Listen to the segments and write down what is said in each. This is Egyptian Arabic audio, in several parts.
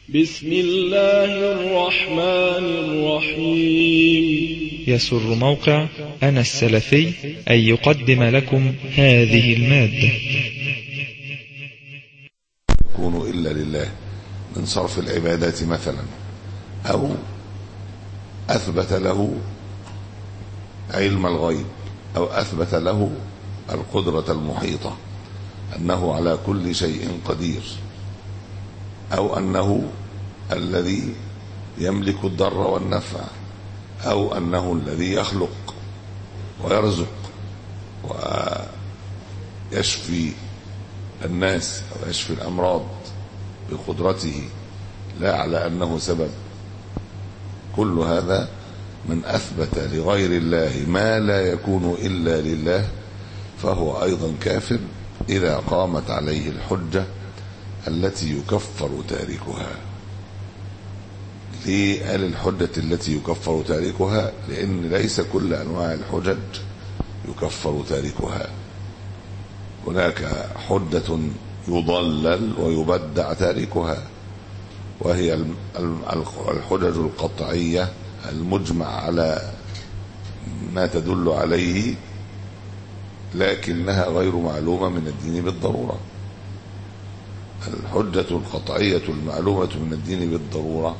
بسم الله الرحمن الرحيم يسر موقع أنا السلفي أن يقدم لكم هذه المادة يكون إلا لله من صرف العبادات مثلا أو أثبت له علم الغيب أو أثبت له القدرة المحيطة أنه على كل شيء قدير أو أنه الذي يملك الضر والنفع أو أنه الذي يخلق ويرزق ويشفي الناس أو يشفي الأمراض بقدرته لا على أنه سبب كل هذا من أثبت لغير الله ما لا يكون إلا لله فهو أيضا كافر إذا قامت عليه الحجة التي يكفر تاركها ليه قال الحجة التي يكفر تاركها لأن ليس كل أنواع الحجج يكفر تاركها هناك حجة يضلل ويبدع تاركها وهي الحجج القطعية المجمع على ما تدل عليه لكنها غير معلومة من الدين بالضرورة الحجة القطعية المعلومة من الدين بالضرورة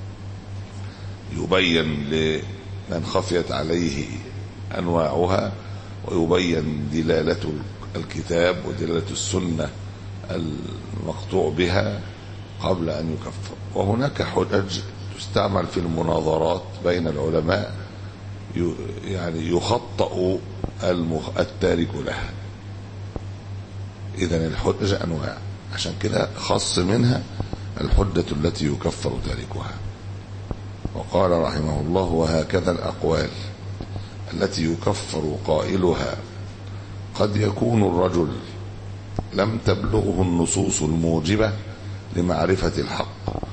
يبين لمن خفيت عليه أنواعها ويبين دلالة الكتاب ودلالة السنة المقطوع بها قبل أن يكفر وهناك حجج تستعمل في المناظرات بين العلماء يعني يخطأ التارك لها إذا الحجج أنواع عشان كده خص منها الحجة التي يكفر تاركها وقال رحمه الله وهكذا الأقوال التي يكفر قائلها قد يكون الرجل لم تبلغه النصوص الموجبة لمعرفة الحق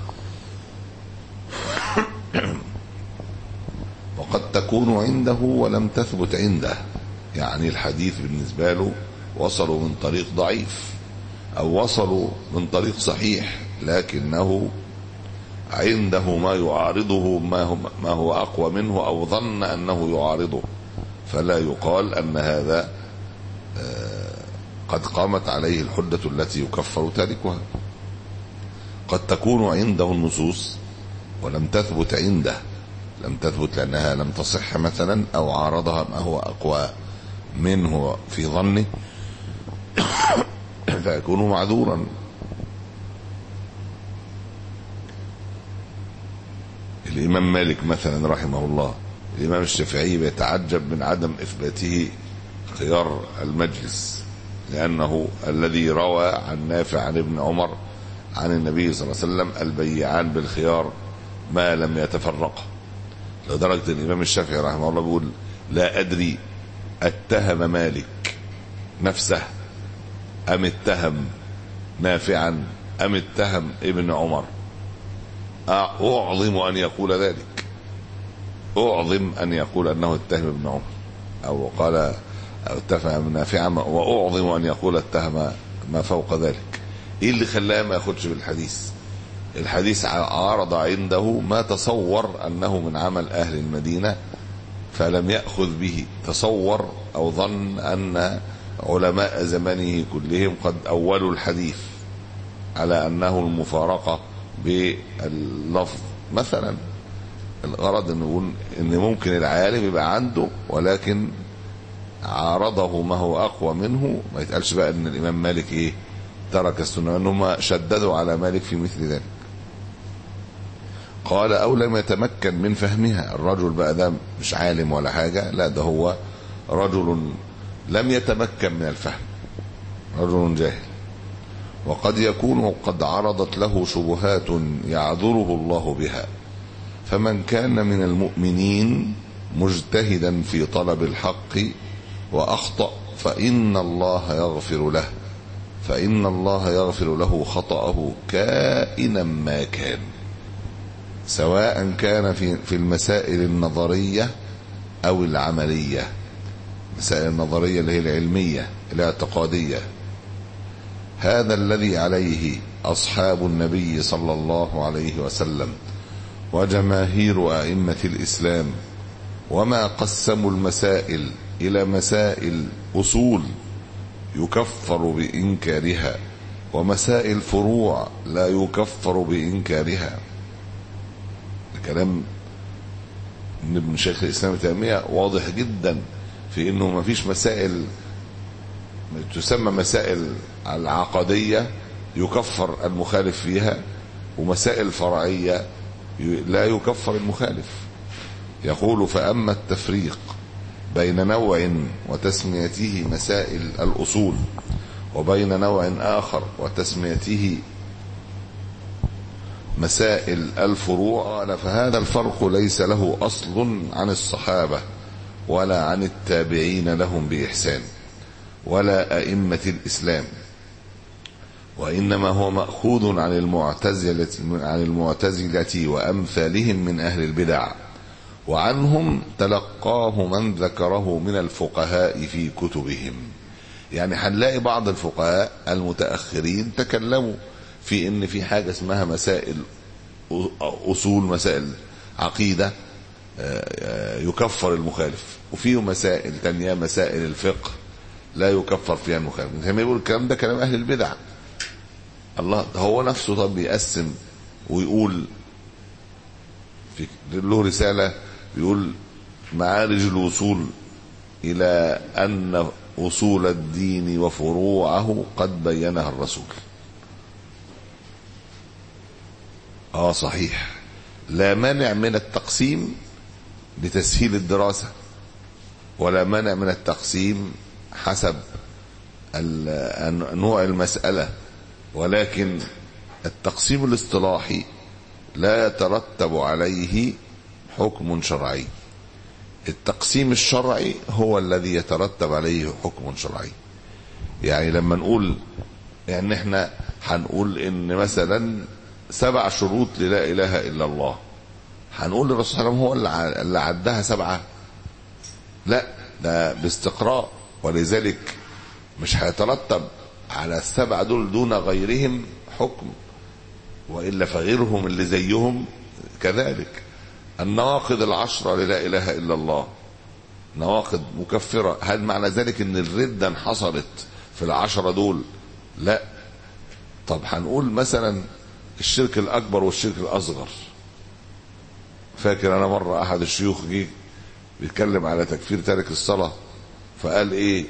وقد تكون عنده ولم تثبت عنده يعني الحديث بالنسبة له وصلوا من طريق ضعيف أو وصلوا من طريق صحيح لكنه عنده ما يعارضه ما هو, ما هو أقوى منه أو ظن أنه يعارضه فلا يقال أن هذا قد قامت عليه الحجة التي يكفر تاركها قد تكون عنده النصوص ولم تثبت عنده لم تثبت لأنها لم تصح مثلا أو عارضها ما هو أقوى منه في ظنه فيكون معذورا الإمام مالك مثلا رحمه الله الإمام الشافعي بيتعجب من عدم إثباته خيار المجلس لأنه الذي روى عن نافع عن ابن عمر عن النبي صلى الله عليه وسلم البيعان بالخيار ما لم يتفرقا لدرجة الإمام الشافعي رحمه الله بيقول لا أدري اتهم مالك نفسه أم اتهم نافعا أم اتهم ابن عمر أعظم أن يقول ذلك أعظم أن يقول أنه اتهم ابن عمر أو قال اتهم نافعا وأعظم أن يقول اتهم ما فوق ذلك إيه اللي خلاه ما ياخدش بالحديث الحديث عارض عنده ما تصور أنه من عمل أهل المدينة فلم يأخذ به تصور أو ظن أن علماء زمانه كلهم قد أولوا الحديث على أنه المفارقة باللفظ مثلا الغرض أن نقول أن ممكن العالم يبقى عنده ولكن عارضه ما هو أقوى منه ما يتقالش بقى أن الإمام مالك إيه ترك السنة أنهم شددوا على مالك في مثل ذلك قال أو لم يتمكن من فهمها الرجل بقى ده مش عالم ولا حاجة لا ده هو رجل لم يتمكن من الفهم رجل جاهل وقد يكون قد عرضت له شبهات يعذره الله بها فمن كان من المؤمنين مجتهدا في طلب الحق وأخطأ فإن الله يغفر له فإن الله يغفر له خطأه كائنا ما كان سواء كان في في المسائل النظرية أو العملية المسائل النظرية اللي هي العلمية الاعتقادية هذا الذي عليه أصحاب النبي صلى الله عليه وسلم وجماهير أئمة الإسلام وما قسموا المسائل إلى مسائل أصول يكفر بإنكارها ومسائل فروع لا يكفر بإنكارها الكلام من ابن شيخ الإسلام تيمية واضح جدا في أنه ما فيش مسائل تسمى مسائل العقدية يكفر المخالف فيها ومسائل فرعية لا يكفر المخالف يقول فأما التفريق بين نوع وتسميته مسائل الأصول وبين نوع آخر وتسميته مسائل الفروع قال فهذا الفرق ليس له أصل عن الصحابة ولا عن التابعين لهم بإحسان ولا أئمة الإسلام وإنما هو مأخوذ عن المعتزلة عن المعتزلة وأمثالهم من أهل البدع وعنهم تلقاه من ذكره من الفقهاء في كتبهم يعني هنلاقي بعض الفقهاء المتأخرين تكلموا في ان في حاجة اسمها مسائل اصول مسائل عقيدة يكفر المخالف وفيه مسائل تانية مسائل الفقه لا يكفر فيها المخالف زي ما يقول الكلام ده كلام اهل البدع الله هو نفسه طب بيقسم ويقول في له رسالة بيقول معارج الوصول إلى أن أصول الدين وفروعه قد بينها الرسول اه صحيح لا مانع من التقسيم لتسهيل الدراسة ولا مانع من التقسيم حسب نوع المسألة ولكن التقسيم الاصطلاحي لا يترتب عليه حكم شرعي التقسيم الشرعي هو الذي يترتب عليه حكم شرعي يعني لما نقول يعني احنا هنقول ان مثلا سبع شروط للا اله الا الله هنقول للرسول صلى الله عليه وسلم هو اللي عدها سبعه لا ده باستقراء ولذلك مش هيترتب على السبعه دول دون غيرهم حكم والا فغيرهم اللي زيهم كذلك النواقض العشرة للا إله إلا الله نواقض مكفرة هل معنى ذلك ان الردة انحصرت في العشرة دول لا طب هنقول مثلا الشرك الأكبر والشرك الأصغر فاكر أنا مرة أحد الشيوخ جه بيتكلم على تكفير تارك الصلاة فقال إيه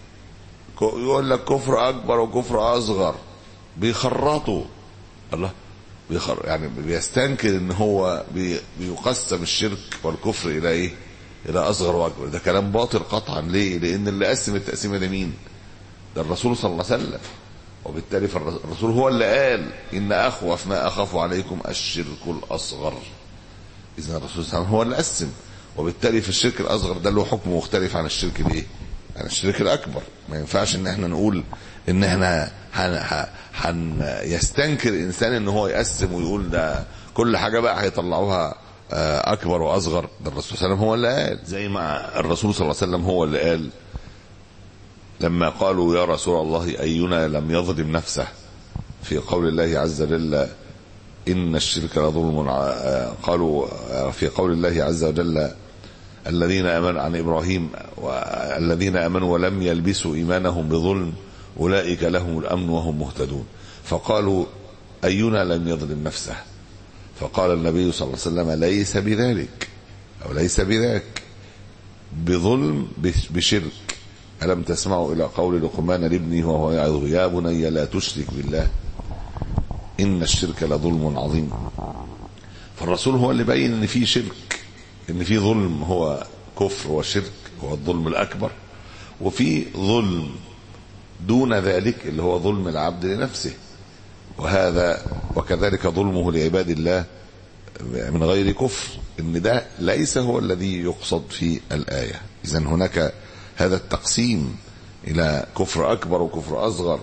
يقول لك كفر أكبر وكفر أصغر بيخرطوا الله بيخر يعني بيستنكر ان هو بي بيقسم الشرك والكفر الى ايه الى اصغر واكبر ده كلام باطل قطعا ليه لان اللي قسم التقسيمه ده مين ده الرسول صلى الله عليه وسلم وبالتالي فالرسول هو اللي قال ان اخوف ما اخاف عليكم الشرك الاصغر اذا الرسول صلى الله عليه وسلم هو اللي قسم وبالتالي في الشرك الاصغر ده له حكم مختلف عن الشرك الايه عن الشرك الاكبر ما ينفعش ان احنا نقول ان احنا هن هن يستنكر الانسان ان هو يقسم ويقول ده كل حاجه بقى هيطلعوها اكبر واصغر ده الرسول صلى الله عليه وسلم هو اللي قال زي ما الرسول صلى الله عليه وسلم هو اللي قال لما قالوا يا رسول الله اينا لم يظلم نفسه في قول الله عز وجل ان الشرك لظلم قالوا في قول الله عز وجل الذين امنوا عن ابراهيم والذين امنوا ولم يلبسوا ايمانهم بظلم أولئك لهم الأمن وهم مهتدون فقالوا أينا لم يظلم نفسه فقال النبي صلى الله عليه وسلم ليس بذلك أو ليس بذاك بظلم بشرك ألم تسمعوا إلى قول لقمان لابنه وهو يعظه يا بني لا تشرك بالله إن الشرك لظلم عظيم فالرسول هو اللي بين إن في شرك إن في ظلم هو كفر وشرك هو الظلم الأكبر وفي ظلم دون ذلك اللي هو ظلم العبد لنفسه وهذا وكذلك ظلمه لعباد الله من غير كفر ان ده ليس هو الذي يقصد في الآية اذا هناك هذا التقسيم الى كفر اكبر وكفر اصغر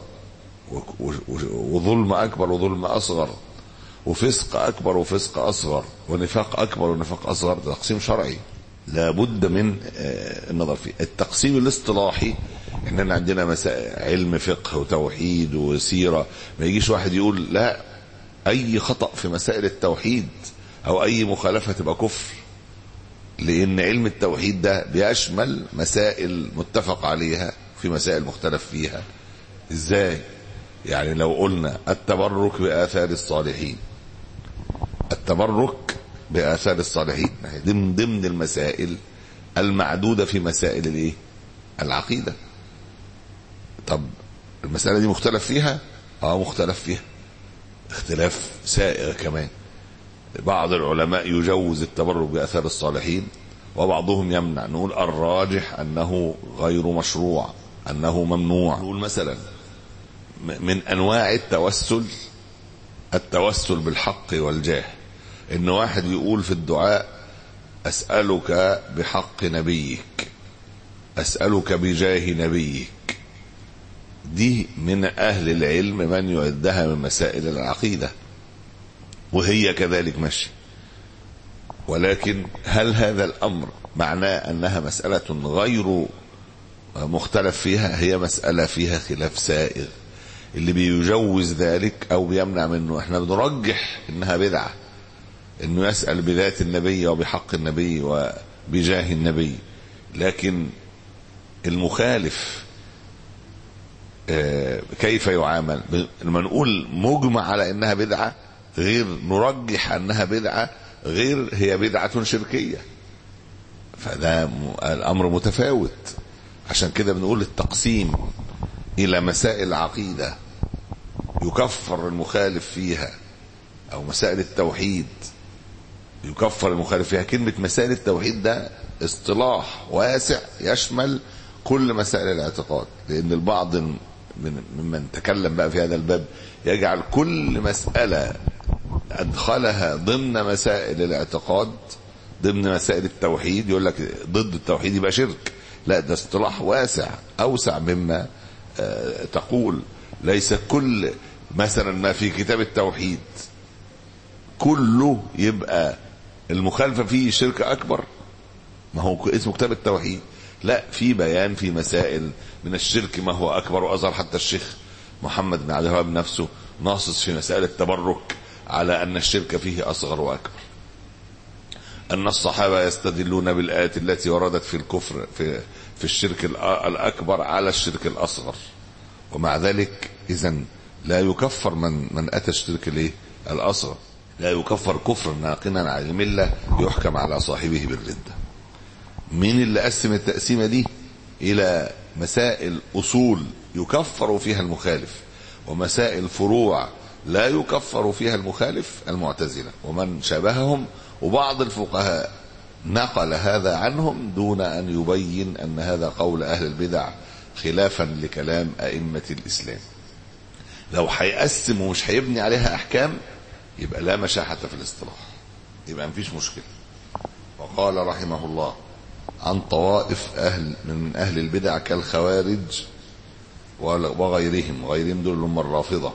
وظلم اكبر وظلم اصغر وفسق اكبر وفسق اصغر ونفاق اكبر ونفاق اصغر تقسيم شرعي لابد من النظر فيه التقسيم الاصطلاحي إننا عندنا مسائل علم فقه وتوحيد وسيرة ما يجيش واحد يقول لا أي خطأ في مسائل التوحيد أو أي مخالفة تبقى كفر لأن علم التوحيد ده بيشمل مسائل متفق عليها في مسائل مختلف فيها ازاي يعني لو قلنا التبرك بآثار الصالحين التبرك بآثار الصالحين ضمن ضمن المسائل المعدودة في مسائل الايه العقيدة طب المسألة دي مختلف فيها اه مختلف فيها اختلاف سائغ كمان بعض العلماء يجوز التبرك بآثار الصالحين وبعضهم يمنع نقول الراجح أنه غير مشروع أنه ممنوع نقول مثلا من أنواع التوسل التوسل بالحق والجاه إن واحد يقول في الدعاء أسألك بحق نبيك أسألك بجاه نبيك دي من أهل العلم من يعدها من مسائل العقيدة وهي كذلك ماشية ولكن هل هذا الأمر معناه أنها مسألة غير مختلف فيها هي مسألة فيها خلاف سائغ اللي بيجوز ذلك أو بيمنع منه احنا بنرجح إنها بدعة إنه يسأل بذات النبي وبحق النبي وبجاه النبي لكن المخالف كيف يعامل لما نقول مجمع على انها بدعه غير نرجح انها بدعه غير هي بدعه شركيه فده الامر متفاوت عشان كده بنقول التقسيم الى مسائل عقيده يكفر المخالف فيها او مسائل التوحيد يكفر المخالف فيها كلمه مسائل التوحيد ده اصطلاح واسع يشمل كل مسائل الاعتقاد لان البعض من ممن تكلم بقى في هذا الباب يجعل كل مسألة أدخلها ضمن مسائل الاعتقاد ضمن مسائل التوحيد يقول لك ضد التوحيد يبقى شرك لا ده اصطلاح واسع أوسع مما تقول ليس كل مثلا ما في كتاب التوحيد كله يبقى المخالفة فيه شرك أكبر ما هو اسمه كتاب التوحيد لا في بيان في مسائل من الشرك ما هو اكبر واظهر حتى الشيخ محمد بن عبد الوهاب نفسه ناصص في مسائل التبرك على ان الشرك فيه اصغر واكبر. ان الصحابه يستدلون بالايات التي وردت في الكفر في في الشرك الاكبر على الشرك الاصغر. ومع ذلك اذا لا يكفر من من اتى الشرك الايه؟ الاصغر. لا يكفر كفر ناقنا عن المله يحكم على صاحبه بالرده. مين اللي قسم التقسيمه دي الى مسائل اصول يكفر فيها المخالف ومسائل فروع لا يكفر فيها المخالف المعتزله ومن شابههم وبعض الفقهاء نقل هذا عنهم دون ان يبين ان هذا قول اهل البدع خلافا لكلام ائمه الاسلام لو هيقسم ومش هيبني عليها احكام يبقى لا مشاحه في الاصطلاح يبقى مفيش مشكله وقال رحمه الله عن طوائف أهل من أهل البدع كالخوارج وغيرهم غيرهم دول هم الرافضة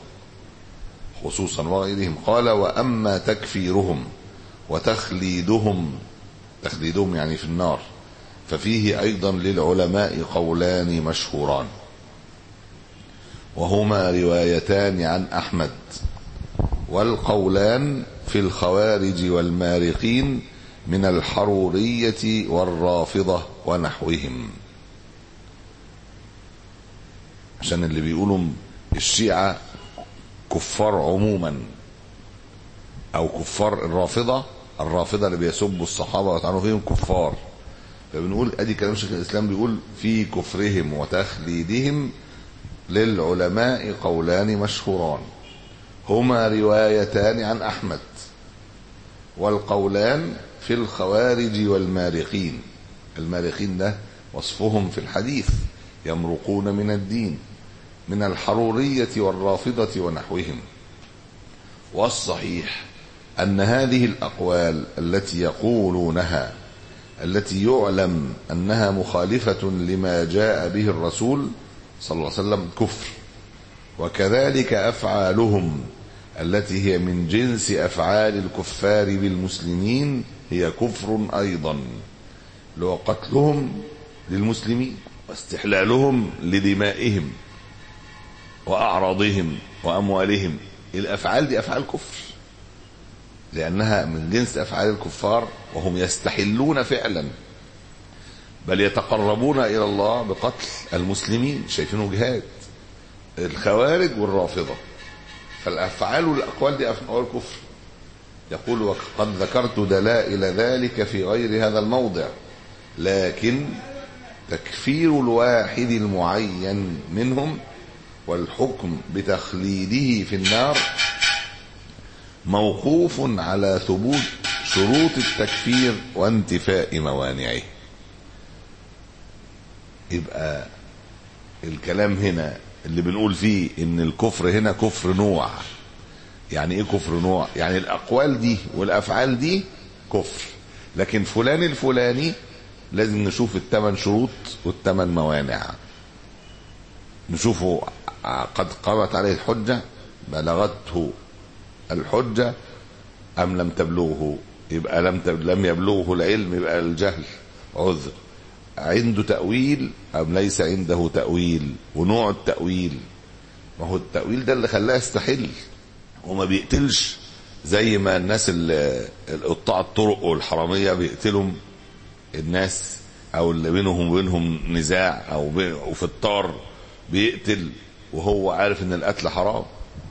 خصوصا وغيرهم قال وأما تكفيرهم وتخليدهم تخليدهم يعني في النار ففيه أيضا للعلماء قولان مشهوران وهما روايتان عن أحمد والقولان في الخوارج والمارقين من الحرورية والرافضة ونحوهم عشان اللي بيقولوا الشيعة كفار عموما او كفار الرافضة الرافضة اللي بيسبوا الصحابة ويطعنوا فيهم كفار فبنقول ادي كلام شيخ الاسلام بيقول في كفرهم وتخليدهم للعلماء قولان مشهوران هما روايتان عن احمد والقولان في الخوارج والمارقين المارقين ده وصفهم في الحديث يمرقون من الدين من الحرورية والرافضة ونحوهم والصحيح أن هذه الأقوال التي يقولونها التي يعلم أنها مخالفة لما جاء به الرسول صلى الله عليه وسلم كفر وكذلك أفعالهم التي هي من جنس أفعال الكفار بالمسلمين هي كفر أيضا لو قتلهم للمسلمين واستحلالهم لدمائهم وأعراضهم وأموالهم الأفعال دي أفعال كفر لأنها من جنس أفعال الكفار وهم يستحلون فعلا بل يتقربون إلى الله بقتل المسلمين شايفينه جهاد الخوارج والرافضة فالأفعال والأقوال دي أفعال كفر يقول وقد ذكرت دلائل ذلك في غير هذا الموضع لكن تكفير الواحد المعين منهم والحكم بتخليده في النار موقوف على ثبوت شروط التكفير وانتفاء موانعه يبقى الكلام هنا اللي بنقول فيه ان الكفر هنا كفر نوع يعني ايه كفر نوع يعني الاقوال دي والافعال دي كفر لكن فلان الفلاني لازم نشوف الثمان شروط والثمان موانع نشوفه قد قامت عليه الحجة بلغته الحجة أم لم تبلغه يبقى لم لم يبلغه العلم يبقى الجهل عذر عنده تأويل أم ليس عنده تأويل ونوع التأويل ما هو التأويل ده اللي خلاه يستحل وما بيقتلش زي ما الناس اللي قطاع الطرق والحرامية بيقتلهم الناس او اللي بينهم وبينهم نزاع او وفي الطار بيقتل وهو عارف ان القتل حرام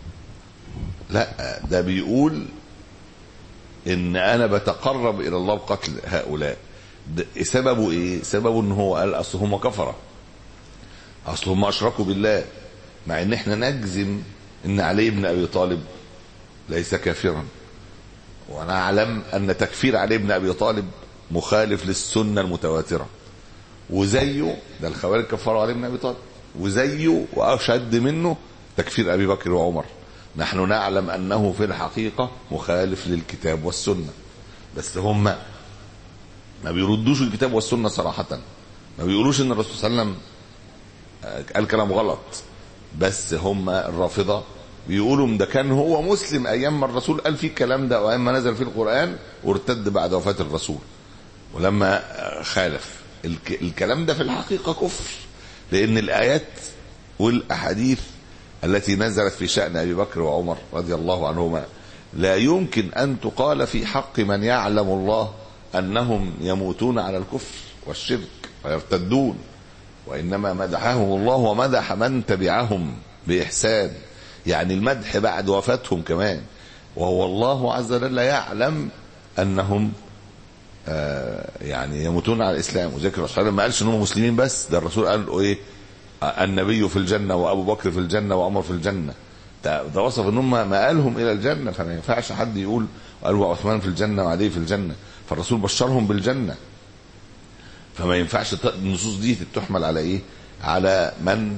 لا ده بيقول ان انا بتقرب الى الله بقتل هؤلاء سببه ايه سببه ان هو قال اصل هم كفره اصل هم اشركوا بالله مع ان احنا نجزم ان علي بن ابي طالب ليس كافرا ونعلم ان تكفير علي بن ابي طالب مخالف للسنه المتواتره وزيه ده الخوارج كفروا علي بن ابي طالب وزيه واشد منه تكفير ابي بكر وعمر نحن نعلم انه في الحقيقه مخالف للكتاب والسنه بس هم ما بيردوش الكتاب والسنه صراحه ما بيقولوش ان الرسول صلى الله عليه وسلم قال كلام غلط بس هم الرافضه بيقولوا ده كان هو مسلم ايام ما الرسول قال فيه الكلام ده وايام ما نزل فيه القران وارتد بعد وفاه الرسول ولما خالف الكلام ده في الحقيقه كفر لان الايات والاحاديث التي نزلت في شان ابي بكر وعمر رضي الله عنهما لا يمكن ان تقال في حق من يعلم الله انهم يموتون على الكفر والشرك ويرتدون وانما مدحهم الله ومدح من تبعهم باحسان يعني المدح بعد وفاتهم كمان وهو الله عز وجل يعلم انهم آه يعني يموتون على الاسلام وذكر الرسول ما قالش انهم مسلمين بس ده الرسول قال ايه النبي في الجنه وابو بكر في الجنه وعمر في الجنه ده, ده وصف ان هم مآلهم الى الجنه فما ينفعش حد يقول قال وعثمان في الجنه وعلي في الجنه فالرسول بشرهم بالجنه فما ينفعش النصوص دي تحمل على ايه على من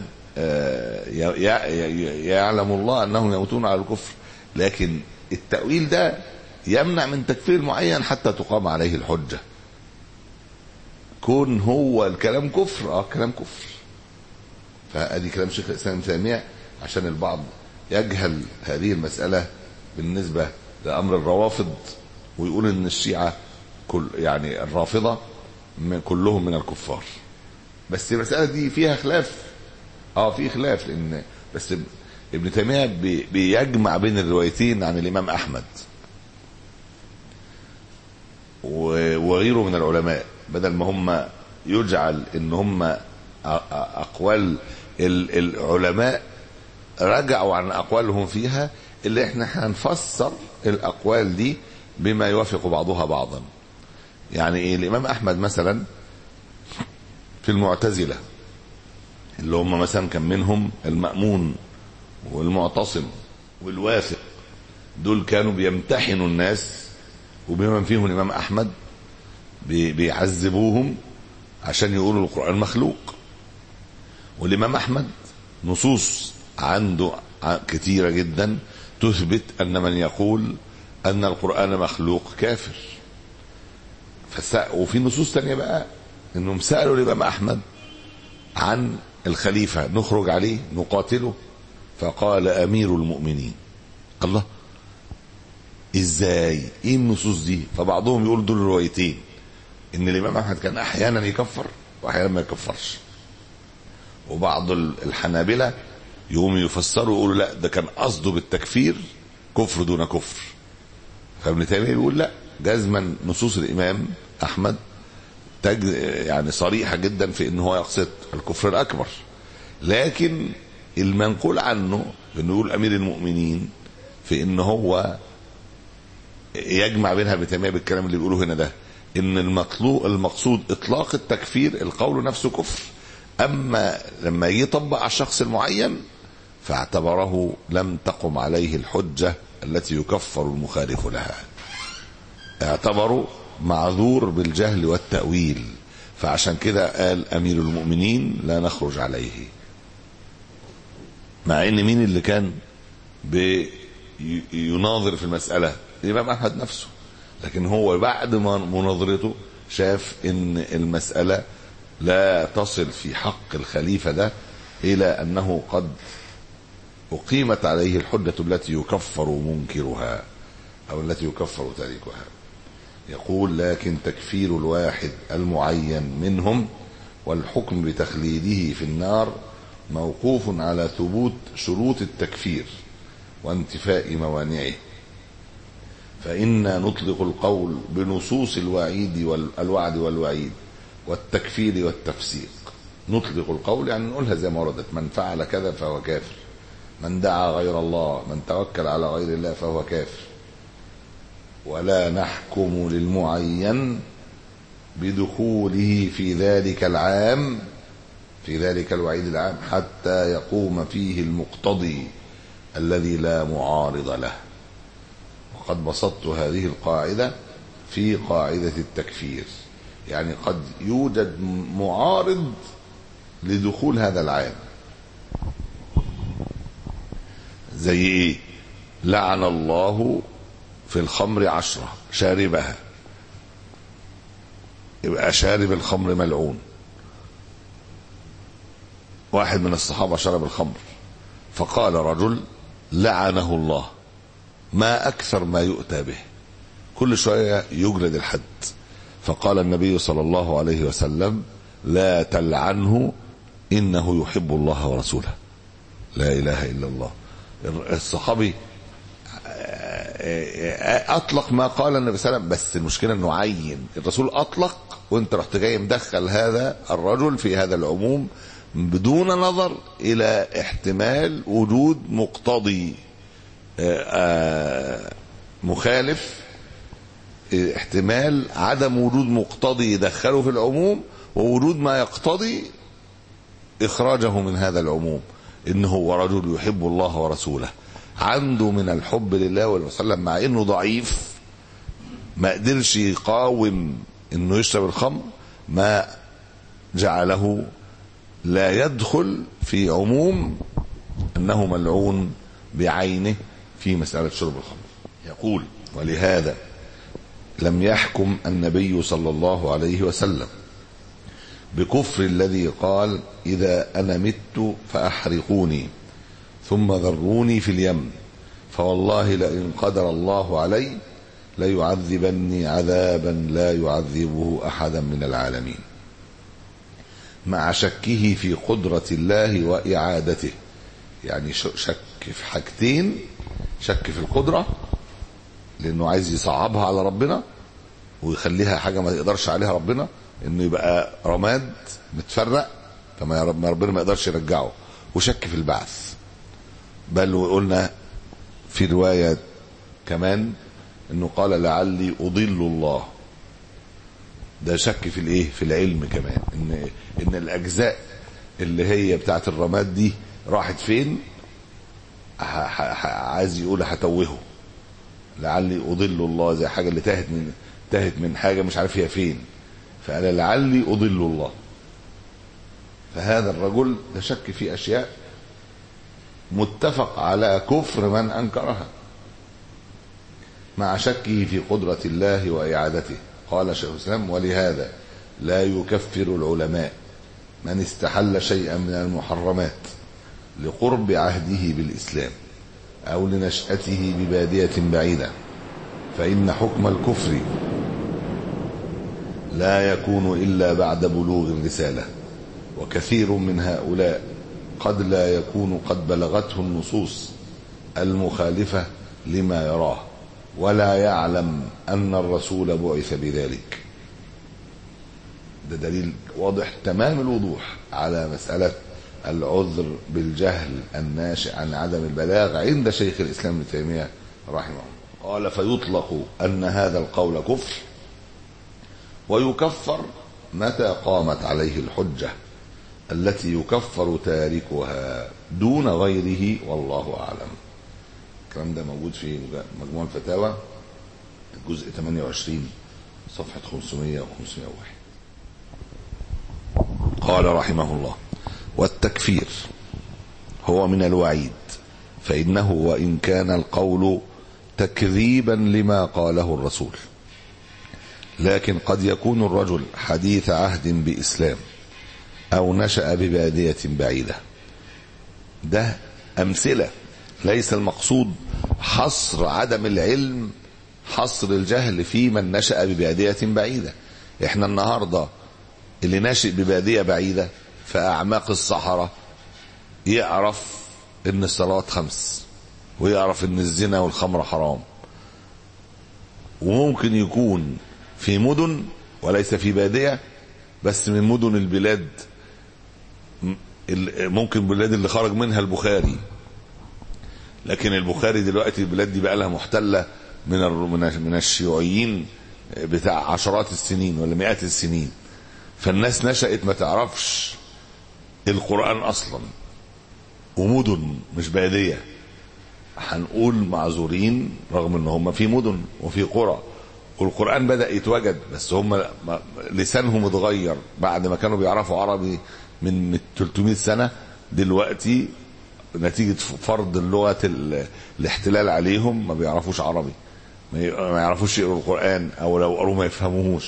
يعلم الله انهم يموتون على الكفر لكن التأويل ده يمنع من تكفير معين حتى تقام عليه الحجة كون هو الكلام كفر اه كلام كفر فادي كلام شيخ الاسلام ابن تيميه عشان البعض يجهل هذه المسألة بالنسبة لأمر الروافض ويقول ان الشيعة كل يعني الرافضة من كلهم من الكفار بس المسألة دي فيها خلاف اه في خلاف لان بس ابن تيميه بي بيجمع بين الروايتين عن الامام احمد وغيره من العلماء بدل ما هم يجعل ان هم اقوال العلماء رجعوا عن اقوالهم فيها اللي احنا هنفسر الاقوال دي بما يوافق بعضها بعضا يعني ايه الامام احمد مثلا في المعتزله اللي هم مثلا كان منهم المأمون والمعتصم والواثق دول كانوا بيمتحنوا الناس وبما فيهم الإمام أحمد بيعذبوهم عشان يقولوا القرآن مخلوق والإمام أحمد نصوص عنده كثيرة جدا تثبت أن من يقول أن القرآن مخلوق كافر فسأ وفي نصوص تانية بقى انهم سألوا الإمام أحمد عن الخليفة نخرج عليه نقاتله فقال أمير المؤمنين الله ازاي ايه النصوص دي فبعضهم يقول دول روايتين ان الامام احمد كان احيانا يكفر واحيانا ما يكفرش وبعض الحنابلة يقوموا يفسروا يقولوا لا ده كان قصده بالتكفير كفر دون كفر فابن تيمية يقول لا جزما نصوص الإمام أحمد تج يعني صريحة جدا في ان هو يقصد الكفر الأكبر لكن المنقول عنه انه يقول أمير المؤمنين في ان هو يجمع بينها ابن تيمية بالكلام اللي بيقوله هنا ده ان المطلوب المقصود اطلاق التكفير القول نفسه كفر اما لما يجي يطبق على الشخص المعين فاعتبره لم تقم عليه الحجة التي يكفر المخالف لها اعتبروا معذور بالجهل والتأويل فعشان كده قال أمير المؤمنين لا نخرج عليه مع ان مين اللي كان بيناظر في المسألة الإمام أحمد نفسه لكن هو بعد ما مناظرته شاف ان المسألة لا تصل في حق الخليفة ده إلى أنه قد أقيمت عليه الحجة التي يكفر منكرها أو التي يكفر تاركها يقول لكن تكفير الواحد المعين منهم والحكم بتخليده في النار موقوف على ثبوت شروط التكفير وانتفاء موانعه فإنا نطلق القول بنصوص الوعيد والوعد والوعيد والتكفير والتفسيق نطلق القول يعني نقولها زي ما وردت من فعل كذا فهو كافر من دعا غير الله من توكل على غير الله فهو كافر ولا نحكم للمعين بدخوله في ذلك العام في ذلك الوعيد العام حتى يقوم فيه المقتضي الذي لا معارض له وقد بسطت هذه القاعدة في قاعدة التكفير يعني قد يوجد معارض لدخول هذا العام زي ايه لعن الله في الخمر عشرة شاربها يبقى شارب الخمر ملعون واحد من الصحابة شرب الخمر فقال رجل لعنه الله ما أكثر ما يؤتى به كل شوية يجلد الحد فقال النبي صلى الله عليه وسلم لا تلعنه إنه يحب الله ورسوله لا إله إلا الله الصحابي أطلق ما قال النبي صلى الله عليه وسلم بس المشكلة أنه عين الرسول أطلق وانت رحت جاي مدخل هذا الرجل في هذا العموم بدون نظر إلى احتمال وجود مقتضي مخالف احتمال عدم وجود مقتضي يدخله في العموم ووجود ما يقتضي إخراجه من هذا العموم إنه هو رجل يحب الله ورسوله عنده من الحب لله والسلام مع إنه ضعيف ما قدرش يقاوم إنه يشرب الخمر ما جعله لا يدخل في عموم أنه ملعون بعينه في مسألة شرب الخمر يقول ولهذا لم يحكم النبي صلى الله عليه وسلم بكفر الذي قال إذا أنا مت فأحرقوني ثم ذروني في اليم فوالله لئن قدر الله علي ليعذبني عذابا لا يعذبه أحدا من العالمين مع شكه في قدرة الله وإعادته يعني شك في حاجتين شك في القدرة لأنه عايز يصعبها على ربنا ويخليها حاجة ما يقدرش عليها ربنا انه يبقى رماد متفرق فما ربنا ما يقدرش يرجعه وشك في البعث بل وقلنا في رواية كمان انه قال لعلي اضل الله ده شك في الايه في العلم كمان ان ان الاجزاء اللي هي بتاعت الرماد دي راحت فين عايز يقول هتوهه لعلي اضل الله زي حاجه اللي تاهت من تاهت من حاجه مش عارف هي فين فقال لعلي اضل الله فهذا الرجل ده شك في اشياء متفق على كفر من انكرها مع شكه في قدرة الله وإعادته قال شيخ الإسلام ولهذا لا يكفر العلماء من استحل شيئا من المحرمات لقرب عهده بالإسلام أو لنشأته ببادية بعيدة فإن حكم الكفر لا يكون إلا بعد بلوغ الرسالة وكثير من هؤلاء قد لا يكون قد بلغته النصوص المخالفة لما يراه ولا يعلم أن الرسول بعث بذلك ده دليل واضح تمام الوضوح على مسألة العذر بالجهل الناشئ عن عدم البلاغ عند شيخ الإسلام ابن تيمية رحمه الله قال فيطلق أن هذا القول كفر ويكفر متى قامت عليه الحجة التي يكفر تاركها دون غيره والله أعلم الكلام ده موجود في مجموع الفتاوى الجزء 28 صفحة 500 و 501 قال رحمه الله والتكفير هو من الوعيد فإنه وإن كان القول تكذيبا لما قاله الرسول لكن قد يكون الرجل حديث عهد بإسلام أو نشأ ببادية بعيدة ده أمثلة ليس المقصود حصر عدم العلم حصر الجهل في من نشأ ببادية بعيدة احنا النهاردة اللي ناشئ ببادية بعيدة في أعماق الصحراء يعرف ان الصلوات خمس ويعرف ان الزنا والخمر حرام وممكن يكون في مدن وليس في بادية بس من مدن البلاد ممكن البلاد اللي خرج منها البخاري لكن البخاري دلوقتي البلاد دي بقى لها محتلة من من الشيوعيين بتاع عشرات السنين ولا مئات السنين فالناس نشأت ما تعرفش القرآن أصلا ومدن مش بادية هنقول معذورين رغم ان هم في مدن وفي قرى والقرآن بدأ يتوجد بس هم لسانهم اتغير بعد ما كانوا بيعرفوا عربي من 300 سنة دلوقتي نتيجة فرض اللغة الاحتلال عليهم ما بيعرفوش عربي ما يعرفوش يقروا القرآن او لو قروا ما يفهموهوش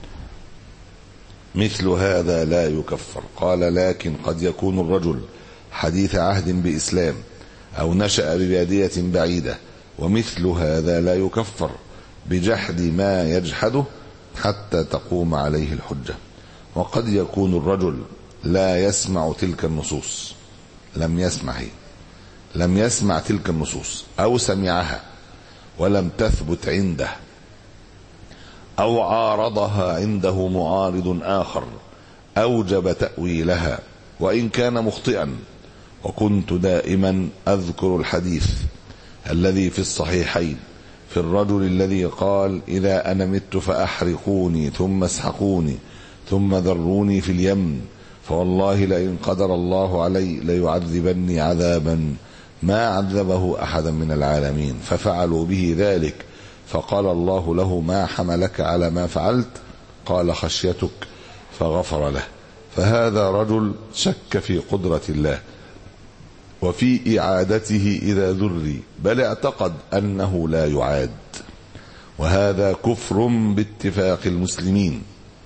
مثل هذا لا يكفر قال لكن قد يكون الرجل حديث عهد بإسلام أو نشأ ببادية بعيدة ومثل هذا لا يكفر بجحد ما يجحده حتى تقوم عليه الحجة وقد يكون الرجل لا يسمع تلك النصوص لم يسمع هي لم يسمع تلك النصوص أو سمعها ولم تثبت عنده أو عارضها عنده معارض آخر أوجب تأويلها وإن كان مخطئا وكنت دائما أذكر الحديث الذي في الصحيحين في الرجل الذي قال إذا أنا مت فأحرقوني ثم اسحقوني ثم ذروني في اليم فوالله لئن قدر الله علي ليعذبني عذابا ما عذبه أحدا من العالمين ففعلوا به ذلك فقال الله له ما حملك على ما فعلت قال خشيتك فغفر له فهذا رجل شك في قدرة الله وفي إعادته إذا ذري بل اعتقد أنه لا يعاد وهذا كفر باتفاق المسلمين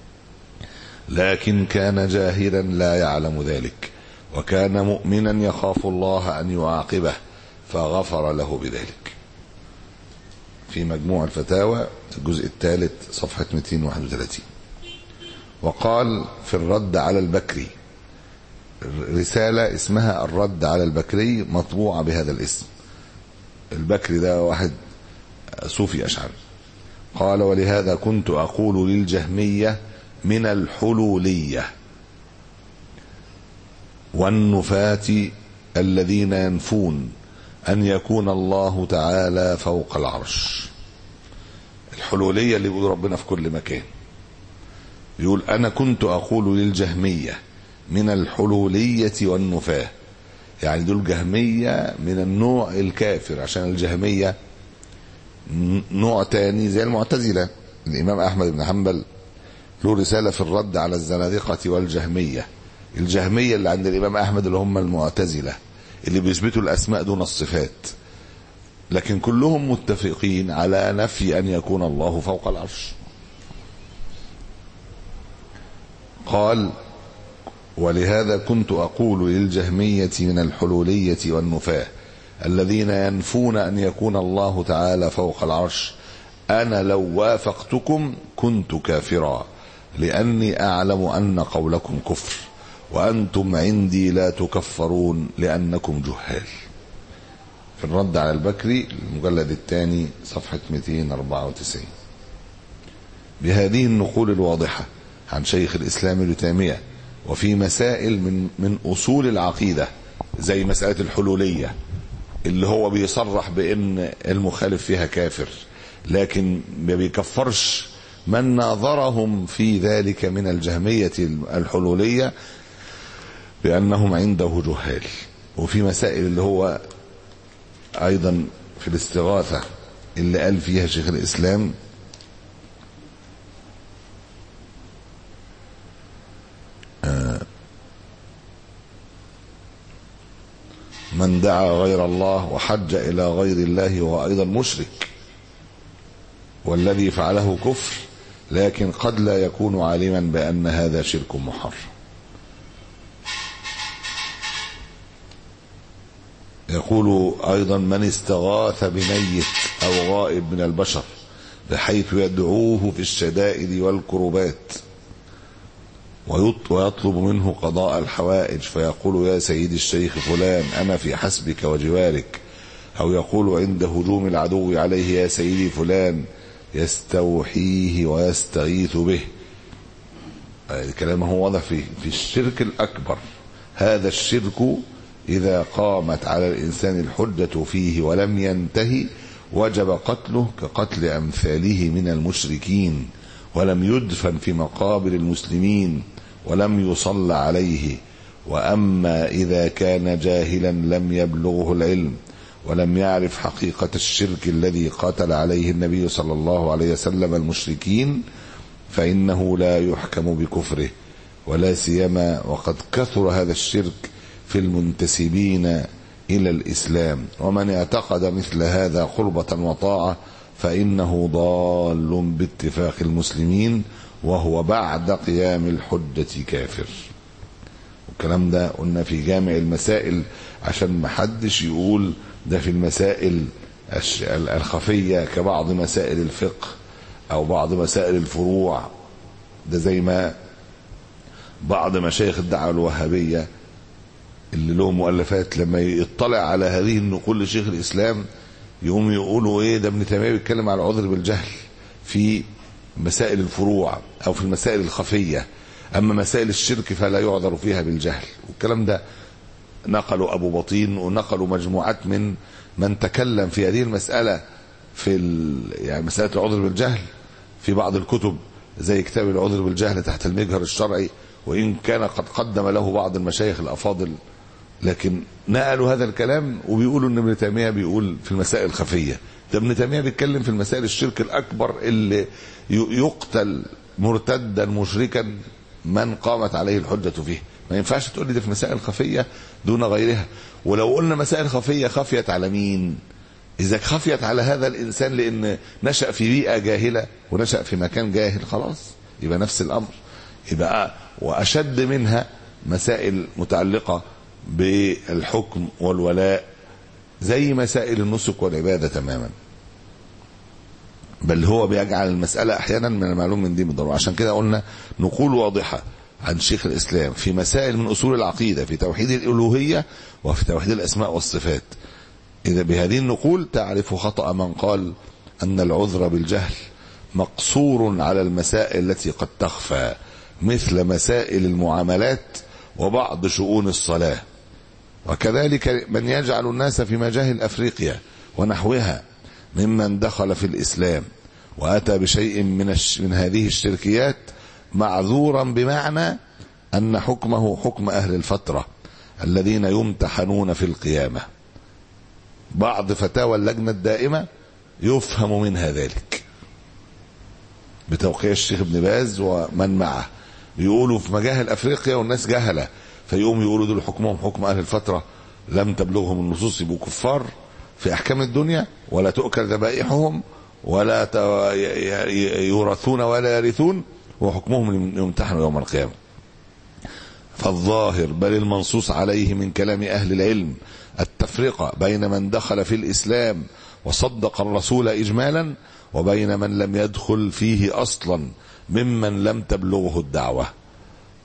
لكن كان جاهلا لا يعلم ذلك وكان مؤمنا يخاف الله أن يعاقبه فغفر له بذلك في مجموع الفتاوى الجزء الثالث صفحة 231 وقال في الرد على البكري رسالة اسمها الرد على البكري مطبوعة بهذا الاسم البكري ده واحد صوفي أشعري قال ولهذا كنت أقول للجهمية من الحلولية والنفاة الذين ينفون أن يكون الله تعالى فوق العرش الحلولية اللي بيقول ربنا في كل مكان يقول أنا كنت أقول للجهمية من الحلولية والنفاة يعني دول جهمية من النوع الكافر عشان الجهمية نوع تاني زي المعتزلة الإمام أحمد بن حنبل له رسالة في الرد على الزنادقة والجهمية الجهمية اللي عند الإمام أحمد اللي هم المعتزلة اللي بيثبتوا الأسماء دون الصفات لكن كلهم متفقين على نفي أن يكون الله فوق العرش قال ولهذا كنت أقول للجهمية من الحلولية والنفاة الذين ينفون أن يكون الله تعالى فوق العرش أنا لو وافقتكم كنت كافرا لأني أعلم أن قولكم كفر وأنتم عندي لا تكفرون لأنكم جهال في الرد على البكري المجلد الثاني صفحة 294 بهذه النقول الواضحة عن شيخ الإسلام ابن تيمية وفي مسائل من من أصول العقيدة زي مسألة الحلولية اللي هو بيصرح بأن المخالف فيها كافر لكن ما بيكفرش من ناظرهم في ذلك من الجهمية الحلولية بأنهم عنده جهال وفي مسائل اللي هو أيضا في الاستغاثة اللي قال فيها شيخ الإسلام من دعا غير الله وحج إلى غير الله وهو أيضا مشرك والذي فعله كفر لكن قد لا يكون عالما بأن هذا شرك محرم يقول أيضا من استغاث بميت أو غائب من البشر بحيث يدعوه في الشدائد والكربات ويطلب منه قضاء الحوائج فيقول يا سيدي الشيخ فلان أنا في حسبك وجوارك أو يقول عند هجوم العدو عليه يا سيدي فلان يستوحيه ويستغيث به كلامه واضح في, في الشرك الأكبر هذا الشرك إذا قامت على الإنسان الحجة فيه ولم ينتهي وجب قتله كقتل أمثاله من المشركين ولم يدفن في مقابر المسلمين ولم يصلى عليه وأما إذا كان جاهلا لم يبلغه العلم ولم يعرف حقيقة الشرك الذي قاتل عليه النبي صلى الله عليه وسلم المشركين فإنه لا يحكم بكفره ولا سيما وقد كثر هذا الشرك في المنتسبين إلى الإسلام ومن اعتقد مثل هذا قربة وطاعة فإنه ضال باتفاق المسلمين وهو بعد قيام الحجة كافر والكلام ده قلنا في جامع المسائل عشان محدش يقول ده في المسائل الخفية كبعض مسائل الفقه أو بعض مسائل الفروع ده زي ما بعض مشايخ الدعوة الوهابية اللي لهم مؤلفات لما يطلع على هذه النقول لشيخ الإسلام يقوم يقولوا ايه ده ابن تيميه بيتكلم على العذر بالجهل في مسائل الفروع او في المسائل الخفيه اما مسائل الشرك فلا يعذر فيها بالجهل والكلام ده نقلوا ابو بطين ونقلوا مجموعات من من تكلم في هذه المساله في يعني مساله العذر بالجهل في بعض الكتب زي كتاب العذر بالجهل تحت المجهر الشرعي وان كان قد قدم له بعض المشايخ الافاضل لكن نقلوا هذا الكلام وبيقولوا ان ابن تيميه بيقول في المسائل الخفيه ده ابن تيميه بيتكلم في المسائل الشرك الاكبر اللي يقتل مرتدا مشركا من قامت عليه الحجه فيه ما ينفعش تقول لي ده في مسائل خفيه دون غيرها ولو قلنا مسائل خفيه خفيت على مين اذا خفيت على هذا الانسان لان نشا في بيئه جاهله ونشا في مكان جاهل خلاص يبقى نفس الامر يبقى واشد منها مسائل متعلقه بالحكم والولاء زي مسائل النسك والعبادة تماما بل هو بيجعل المسألة أحيانا من المعلوم من دين بالضرورة عشان كده قلنا نقول واضحة عن شيخ الإسلام في مسائل من أصول العقيدة في توحيد الألوهية وفي توحيد الأسماء والصفات إذا بهذه النقول تعرف خطأ من قال أن العذر بالجهل مقصور على المسائل التي قد تخفى مثل مسائل المعاملات وبعض شؤون الصلاة وكذلك من يجعل الناس في مجاهل أفريقيا ونحوها ممن دخل في الإسلام وأتى بشيء من, الش... من هذه الشركيات معذورا بمعنى أن حكمه حكم أهل الفترة الذين يمتحنون في القيامة بعض فتاوى اللجنة الدائمة يفهم منها ذلك بتوقيع الشيخ ابن باز ومن معه بيقولوا في مجاهل افريقيا والناس جهله فيقوم يقولوا دول حكمهم حكم اهل الفتره لم تبلغهم النصوص يبقوا كفار في احكام الدنيا ولا تؤكل ذبائحهم ولا يورثون ولا يرثون وحكمهم يمتحنوا يوم القيامه فالظاهر بل المنصوص عليه من كلام اهل العلم التفرقه بين من دخل في الاسلام وصدق الرسول اجمالا وبين من لم يدخل فيه اصلا ممن لم تبلغه الدعوة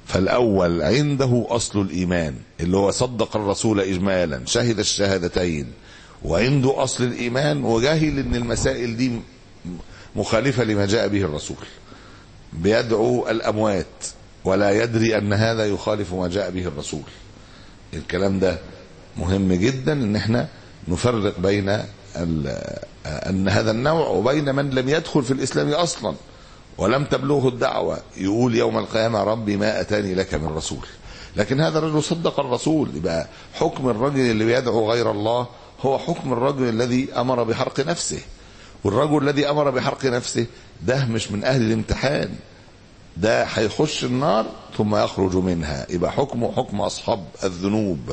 فالأول عنده أصل الإيمان اللي هو صدق الرسول إجمالا شهد الشهادتين وعنده أصل الإيمان وجاهل أن المسائل دي مخالفة لما جاء به الرسول بيدعو الأموات ولا يدري أن هذا يخالف ما جاء به الرسول الكلام ده مهم جدا ان احنا نفرق بين ان هذا النوع وبين من لم يدخل في الاسلام اصلا ولم تبلغه الدعوة يقول يوم القيامة ربي ما أتاني لك من رسول لكن هذا الرجل صدق الرسول يبقى حكم الرجل اللي بيدعو غير الله هو حكم الرجل الذي أمر بحرق نفسه والرجل الذي أمر بحرق نفسه ده مش من أهل الامتحان ده هيخش النار ثم يخرج منها يبقى حكمه حكم أصحاب الذنوب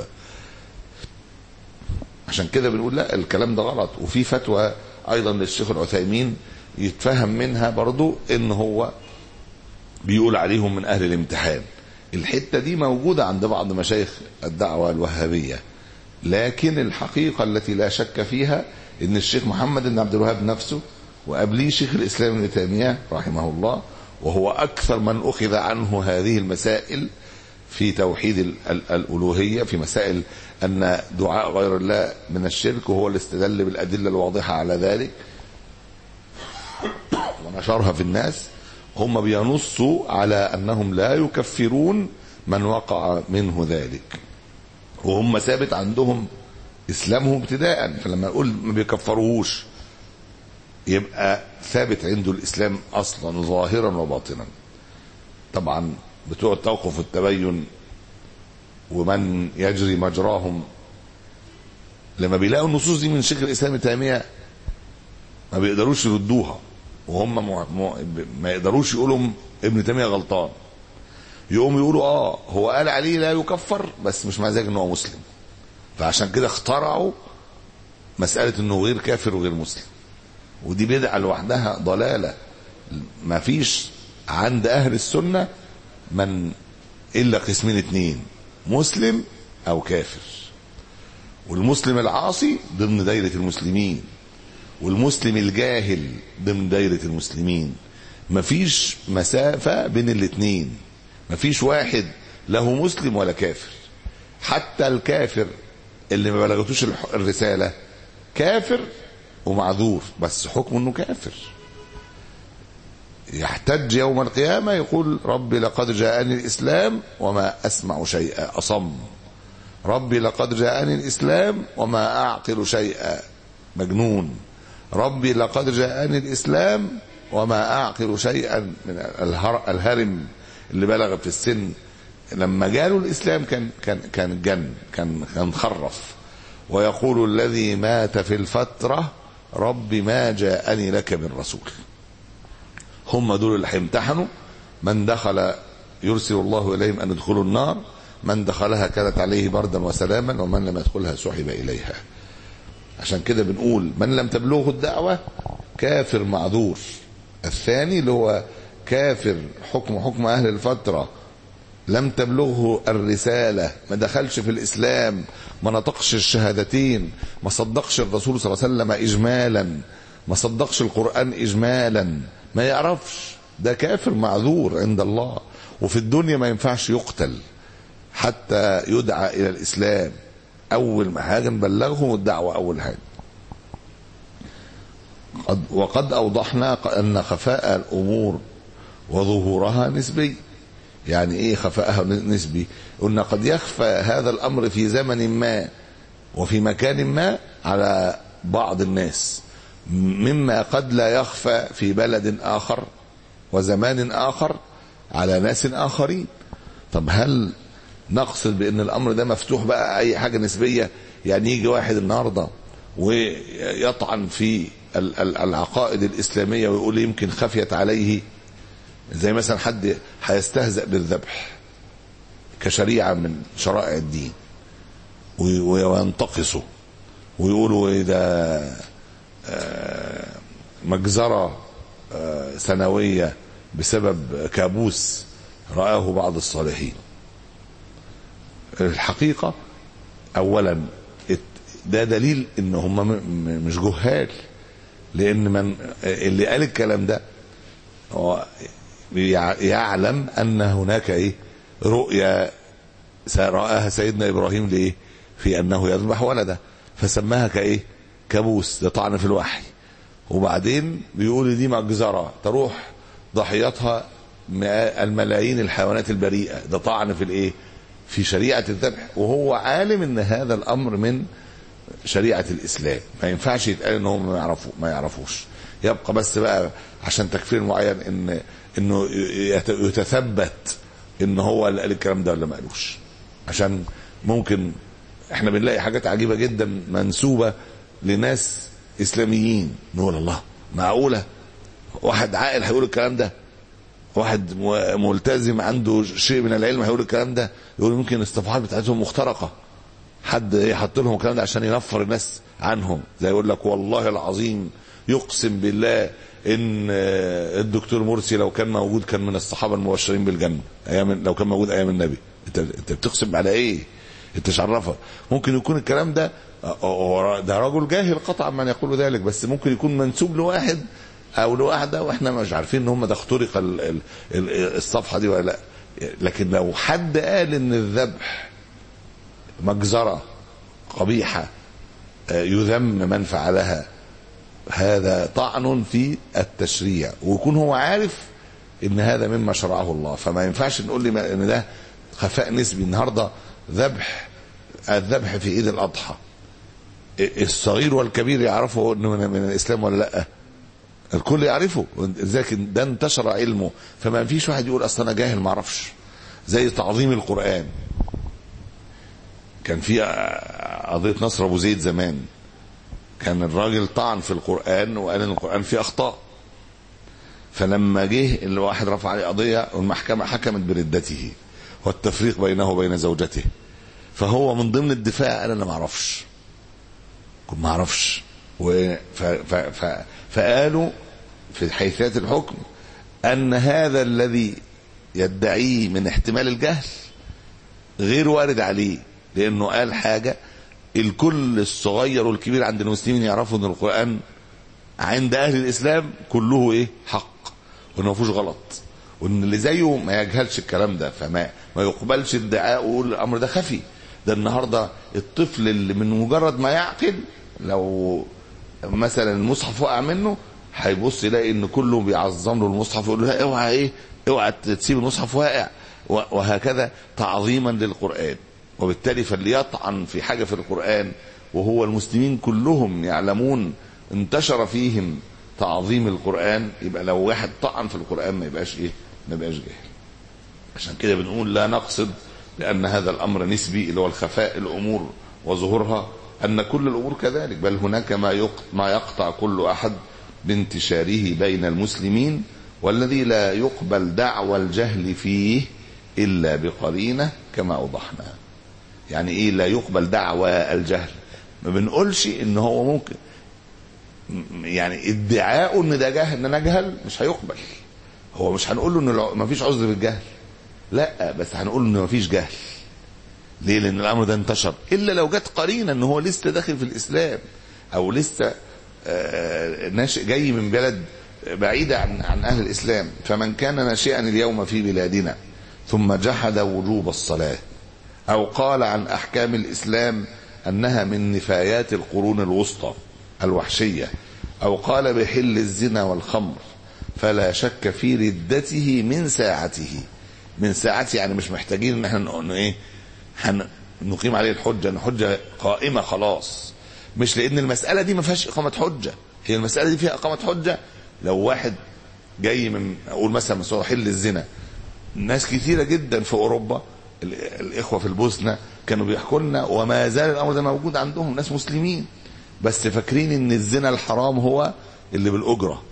عشان كده بنقول لا الكلام ده غلط وفي فتوى أيضا للشيخ العثيمين يتفهم منها برضو ان هو بيقول عليهم من اهل الامتحان الحته دي موجوده عند بعض مشايخ الدعوه الوهابيه لكن الحقيقه التي لا شك فيها ان الشيخ محمد بن عبد الوهاب نفسه وقبليه شيخ الاسلام ابن تيميه رحمه الله وهو اكثر من اخذ عنه هذه المسائل في توحيد الالوهيه في مسائل ان دعاء غير الله من الشرك وهو اللي استدل بالادله الواضحه على ذلك ونشرها في الناس هم بينصوا على انهم لا يكفرون من وقع منه ذلك وهم ثابت عندهم اسلامهم ابتداء فلما نقول ما بيكفروهوش يبقى ثابت عنده الاسلام اصلا ظاهرا وباطنا طبعا بتوع التوقف والتبين ومن يجري مجراهم لما بيلاقوا النصوص دي من شيخ الاسلام تيميه ما بيقدروش يردوها وهم مع... مع... ما يقدروش يقولوا ابن تيميه غلطان يقوموا يقولوا اه هو قال عليه لا يكفر بس مش مزاج ان هو مسلم فعشان كده اخترعوا مساله انه غير كافر وغير مسلم ودي بدعه لوحدها ضلاله ما فيش عند اهل السنه من الا قسمين اتنين مسلم او كافر والمسلم العاصي ضمن دايره المسلمين والمسلم الجاهل ضمن دايرة المسلمين مفيش مسافة بين الاتنين مفيش واحد له مسلم ولا كافر حتى الكافر اللي ما بلغتوش الرسالة كافر ومعذور بس حكمه انه كافر يحتج يوم القيامة يقول ربي لقد جاءني الإسلام وما أسمع شيئا أصم ربي لقد جاءني الإسلام وما أعقل شيئا مجنون ربي لقد جاءني الإسلام وما أعقل شيئا من الهر الهرم اللي بلغ في السن لما جاله الإسلام كان كان كان جن كان كان خرف ويقول الذي مات في الفترة ربي ما جاءني لك من رسول هم دول اللي هيمتحنوا من دخل يرسل الله إليهم أن يدخلوا النار من دخلها كانت عليه بردا وسلاما ومن لم يدخلها سحب إليها عشان كده بنقول من لم تبلغه الدعوة كافر معذور الثاني اللي هو كافر حكم حكم أهل الفترة لم تبلغه الرسالة ما دخلش في الإسلام ما نطقش الشهادتين ما صدقش الرسول صلى الله عليه وسلم إجمالا ما صدقش القرآن إجمالا ما يعرفش ده كافر معذور عند الله وفي الدنيا ما ينفعش يقتل حتى يدعى إلى الإسلام أول ما حاجة نبلغهم الدعوة أول حاجة قد وقد أوضحنا أن خفاء الأمور وظهورها نسبي يعني إيه خفاءها نسبي قلنا قد يخفى هذا الأمر في زمن ما وفي مكان ما على بعض الناس مما قد لا يخفى في بلد آخر وزمان آخر على ناس آخرين طب هل نقصد بان الامر ده مفتوح بقى اي حاجه نسبيه يعني يجي واحد النهارده ويطعن في العقائد الاسلاميه ويقول يمكن خفيت عليه زي مثلا حد هيستهزأ بالذبح كشريعه من شرائع الدين وينتقصه ويقولوا ده مجزره سنويه بسبب كابوس رآه بعض الصالحين الحقيقة أولا ده دليل ان هم مش جهال لان من اللي قال الكلام ده هو يعلم ان هناك ايه رؤيا رآها سيدنا إبراهيم لإيه في أنه يذبح ولده فسماها كإيه كابوس ده طعن في الوحي وبعدين بيقول دي مجزرة تروح ضحيتها الملايين الحيوانات البريئة ده طعن في الإيه في شريعة الذبح وهو عالم ان هذا الامر من شريعة الاسلام ما ينفعش يتقال ان هم ما يعرفوا ما يعرفوش يبقى بس بقى عشان تكفير معين ان انه يتثبت ان هو اللي قال الكلام ده ولا ما قالوش عشان ممكن احنا بنلاقي حاجات عجيبة جدا منسوبة لناس اسلاميين نقول الله معقولة واحد عاقل هيقول الكلام ده واحد ملتزم عنده شيء من العلم هيقول الكلام ده يقول ممكن الصفحات بتاعتهم مخترقه حد يحط لهم الكلام ده عشان ينفر الناس عنهم زي يقول لك والله العظيم يقسم بالله ان الدكتور مرسي لو كان موجود كان من الصحابه المبشرين بالجنه ايام لو كان موجود ايام النبي انت انت بتقسم على ايه؟ انت مش عرفها ممكن يكون الكلام ده ده رجل جاهل قطعا من يقول ذلك بس ممكن يكون منسوب لواحد او لواحده واحنا مش عارفين ان هم ده اخترق ال ال ال الصفحه دي ولا لا لكن لو حد قال ان الذبح مجزره قبيحه يذم من فعلها هذا طعن في التشريع ويكون هو عارف ان هذا مما شرعه الله فما ينفعش نقول لي ان ده خفاء نسبي النهارده ذبح الذبح في عيد الاضحى الصغير والكبير يعرفوا انه من, من الاسلام ولا لا الكل يعرفه لكن ده انتشر علمه فما فيش واحد يقول اصل انا جاهل ما اعرفش زي تعظيم القران كان في قضيه نصر ابو زيد زمان كان الراجل طعن في القران وقال ان القران فيه اخطاء فلما جه الواحد رفع عليه قضيه والمحكمه حكمت بردته والتفريق بينه وبين زوجته فهو من ضمن الدفاع قال انا ما اعرفش ما اعرفش فقالوا في حيثيات الحكم ان هذا الذي يدعيه من احتمال الجهل غير وارد عليه لانه قال حاجه الكل الصغير والكبير عند المسلمين يعرفوا ان القران عند اهل الاسلام كله ايه حق وانه ما فيهوش غلط وان اللي زيه ما يجهلش الكلام ده فما ما يقبلش ادعاء ويقول الامر ده خفي ده النهارده الطفل اللي من مجرد ما يعقل لو مثلا المصحف وقع منه هيبص يلاقي ان كله بيعظم له المصحف يقول له اوعى ايه اوعى تسيب المصحف واقع وهكذا تعظيما للقران وبالتالي فاللي يطعن في حاجه في القران وهو المسلمين كلهم يعلمون انتشر فيهم تعظيم القران يبقى لو واحد طعن في القران ما يبقاش ايه ما يبقاش جاهل عشان كده بنقول لا نقصد لان هذا الامر نسبي اللي هو الخفاء الامور وظهورها ان كل الامور كذلك بل هناك ما ما يقطع كل احد بانتشاره بين المسلمين والذي لا يقبل دعوى الجهل فيه الا بقرينه كما اوضحنا يعني ايه لا يقبل دعوى الجهل ما بنقولش ان هو ممكن يعني ادعاء ان ده جهل ان انا اجهل مش هيقبل هو مش هنقول له ان ما فيش عذر بالجهل لا بس هنقول انه ما فيش جهل ليه لان الامر ده انتشر الا لو جت قرينه ان هو لسه داخل في الاسلام او لسه ناشئ جاي من بلد بعيدة عن, عن أهل الإسلام فمن كان ناشئا اليوم في بلادنا ثم جحد وجوب الصلاة أو قال عن أحكام الإسلام أنها من نفايات القرون الوسطى الوحشية أو قال بحل الزنا والخمر فلا شك في ردته من ساعته من ساعته يعني مش محتاجين ان احنا نقول ايه نقيم عليه الحجه ان حجه قائمه خلاص مش لان المساله دي ما فيهاش اقامه حجه هي المساله دي فيها اقامه حجه لو واحد جاي من اقول مثلا مسؤول حل الزنا ناس كثيره جدا في اوروبا الاخوه في البوسنه كانوا بيحكوا لنا وما زال الامر ده موجود عندهم ناس مسلمين بس فاكرين ان الزنا الحرام هو اللي بالاجره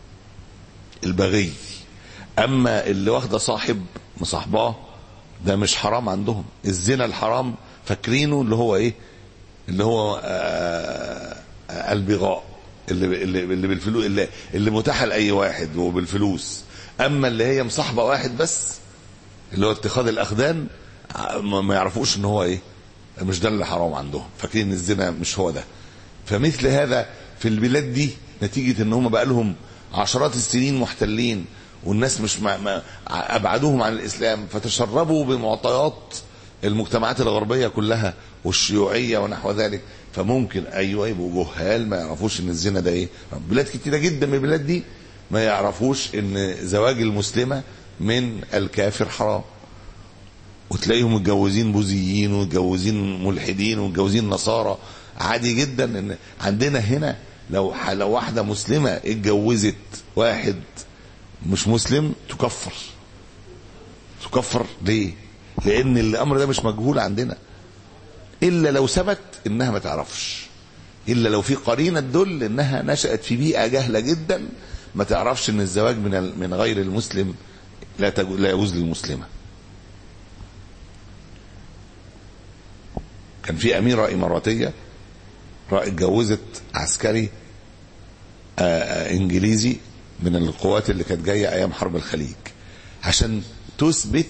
البغي اما اللي واخده صاحب مصاحباه ده مش حرام عندهم الزنا الحرام فاكرينه اللي هو ايه اللي هو آه البغاء اللي اللي, اللي بالفلوس اللي, اللي متاحه لاي واحد وبالفلوس اما اللي هي مصاحبه واحد بس اللي هو اتخاذ الاخدان ما يعرفوش ان هو ايه مش ده اللي حرام عندهم فاكرين ان الزنا مش هو ده فمثل هذا في البلاد دي نتيجه ان هم بقى لهم عشرات السنين محتلين والناس مش ما ما ابعدوهم عن الاسلام فتشربوا بمعطيات المجتمعات الغربيه كلها والشيوعيه ونحو ذلك فممكن ايوه يبقوا جهال ما يعرفوش ان الزنا ده ايه بلاد كتيره جدا من البلاد دي ما يعرفوش ان زواج المسلمه من الكافر حرام وتلاقيهم متجوزين بوذيين ومتجوزين ملحدين ومتجوزين نصارى عادي جدا ان عندنا هنا لو لو واحده مسلمه اتجوزت واحد مش مسلم تكفر تكفر ليه؟ لان الامر ده مش مجهول عندنا الا لو ثبت انها ما تعرفش الا لو في قرينه تدل انها نشات في بيئه جهله جدا ما تعرفش ان الزواج من من غير المسلم لا لا يجوز للمسلمه كان في اميره اماراتيه اتجوزت عسكري انجليزي من القوات اللي كانت جايه ايام حرب الخليج عشان تثبت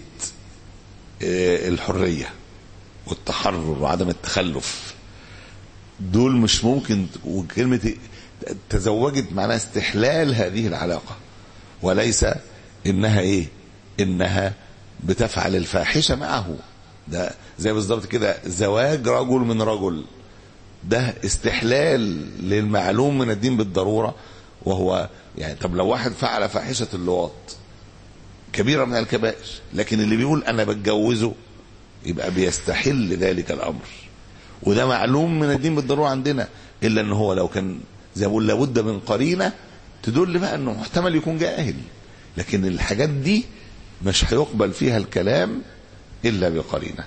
الحريه والتحرر وعدم التخلف دول مش ممكن وكلمه تزوجت معناها استحلال هذه العلاقه وليس انها ايه انها بتفعل الفاحشه معه ده زي بالظبط كده زواج رجل من رجل ده استحلال للمعلوم من الدين بالضروره وهو يعني طب لو واحد فعل فاحشه اللواط كبيره من الكبائر لكن اللي بيقول انا بتجوزه يبقى بيستحل ذلك الامر وده معلوم من الدين بالضروره عندنا الا ان هو لو كان زي ما بقول لابد من قرينه تدل بقى انه محتمل يكون جاهل لكن الحاجات دي مش هيقبل فيها الكلام الا بقرينه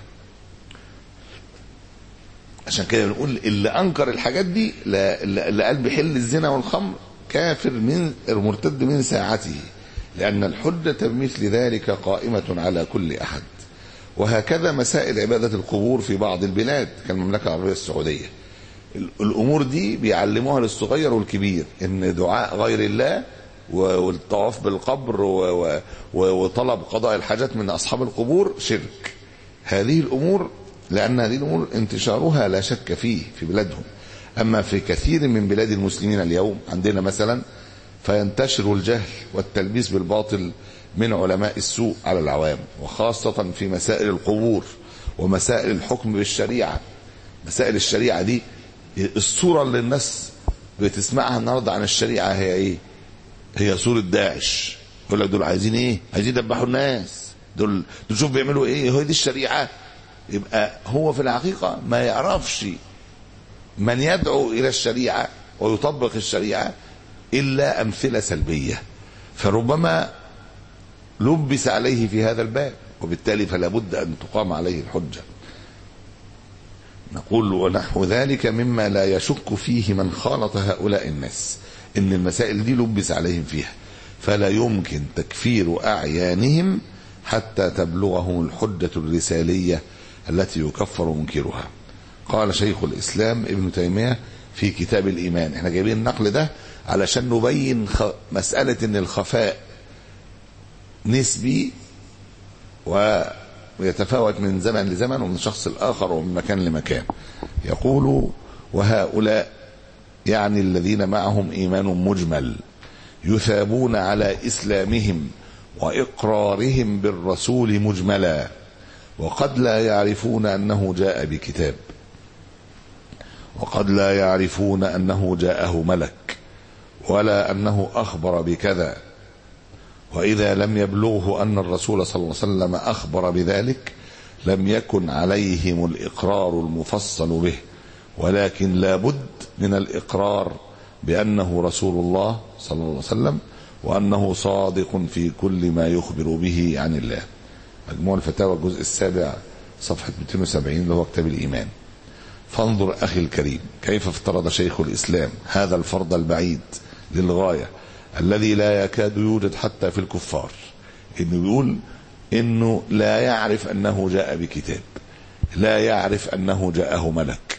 عشان كده بنقول اللي انكر الحاجات دي اللي قال بحل الزنا والخمر كافر من مرتد من ساعته لان الحجه بمثل ذلك قائمه على كل احد وهكذا مسائل عباده القبور في بعض البلاد كالمملكه العربيه السعوديه الامور دي بيعلموها للصغير والكبير ان دعاء غير الله والطواف بالقبر وطلب قضاء الحاجات من اصحاب القبور شرك هذه الامور لان هذه الامور انتشارها لا شك فيه في بلادهم اما في كثير من بلاد المسلمين اليوم عندنا مثلا فينتشر الجهل والتلبيس بالباطل من علماء السوء على العوام وخاصة في مسائل القبور ومسائل الحكم بالشريعة مسائل الشريعة دي الصورة اللي الناس بتسمعها النهاردة عن الشريعة هي ايه هي صورة داعش يقول لك دول عايزين ايه عايزين يدبحوا الناس دول دول شوف بيعملوا ايه هو دي الشريعة يبقى هو في الحقيقة ما يعرفش من يدعو إلى الشريعة ويطبق الشريعة إلا أمثلة سلبية فربما لبس عليه في هذا الباب وبالتالي فلا بد أن تقام عليه الحجة نقول ونحو ذلك مما لا يشك فيه من خالط هؤلاء الناس إن المسائل دي لبس عليهم فيها فلا يمكن تكفير أعيانهم حتى تبلغهم الحجة الرسالية التي يكفر منكرها قال شيخ الإسلام ابن تيمية في كتاب الإيمان احنا جايبين النقل ده علشان نبين خ... مسألة ان الخفاء نسبي ويتفاوت من زمن لزمن ومن شخص الآخر ومن مكان لمكان يقول وهؤلاء يعني الذين معهم إيمان مجمل يثابون على إسلامهم وإقرارهم بالرسول مجملا وقد لا يعرفون أنه جاء بكتاب وقد لا يعرفون أنه جاءه ملك ولا أنه أخبر بكذا وإذا لم يبلغه أن الرسول صلى الله عليه وسلم أخبر بذلك لم يكن عليهم الإقرار المفصل به ولكن لا بد من الإقرار بأنه رسول الله صلى الله عليه وسلم وأنه صادق في كل ما يخبر به عن الله مجموع الفتاوى الجزء السابع صفحة 270 اللي هو كتاب الإيمان فانظر أخي الكريم كيف افترض شيخ الإسلام هذا الفرض البعيد للغاية الذي لا يكاد يوجد حتى في الكفار انه بيقول انه لا يعرف انه جاء بكتاب لا يعرف انه جاءه ملك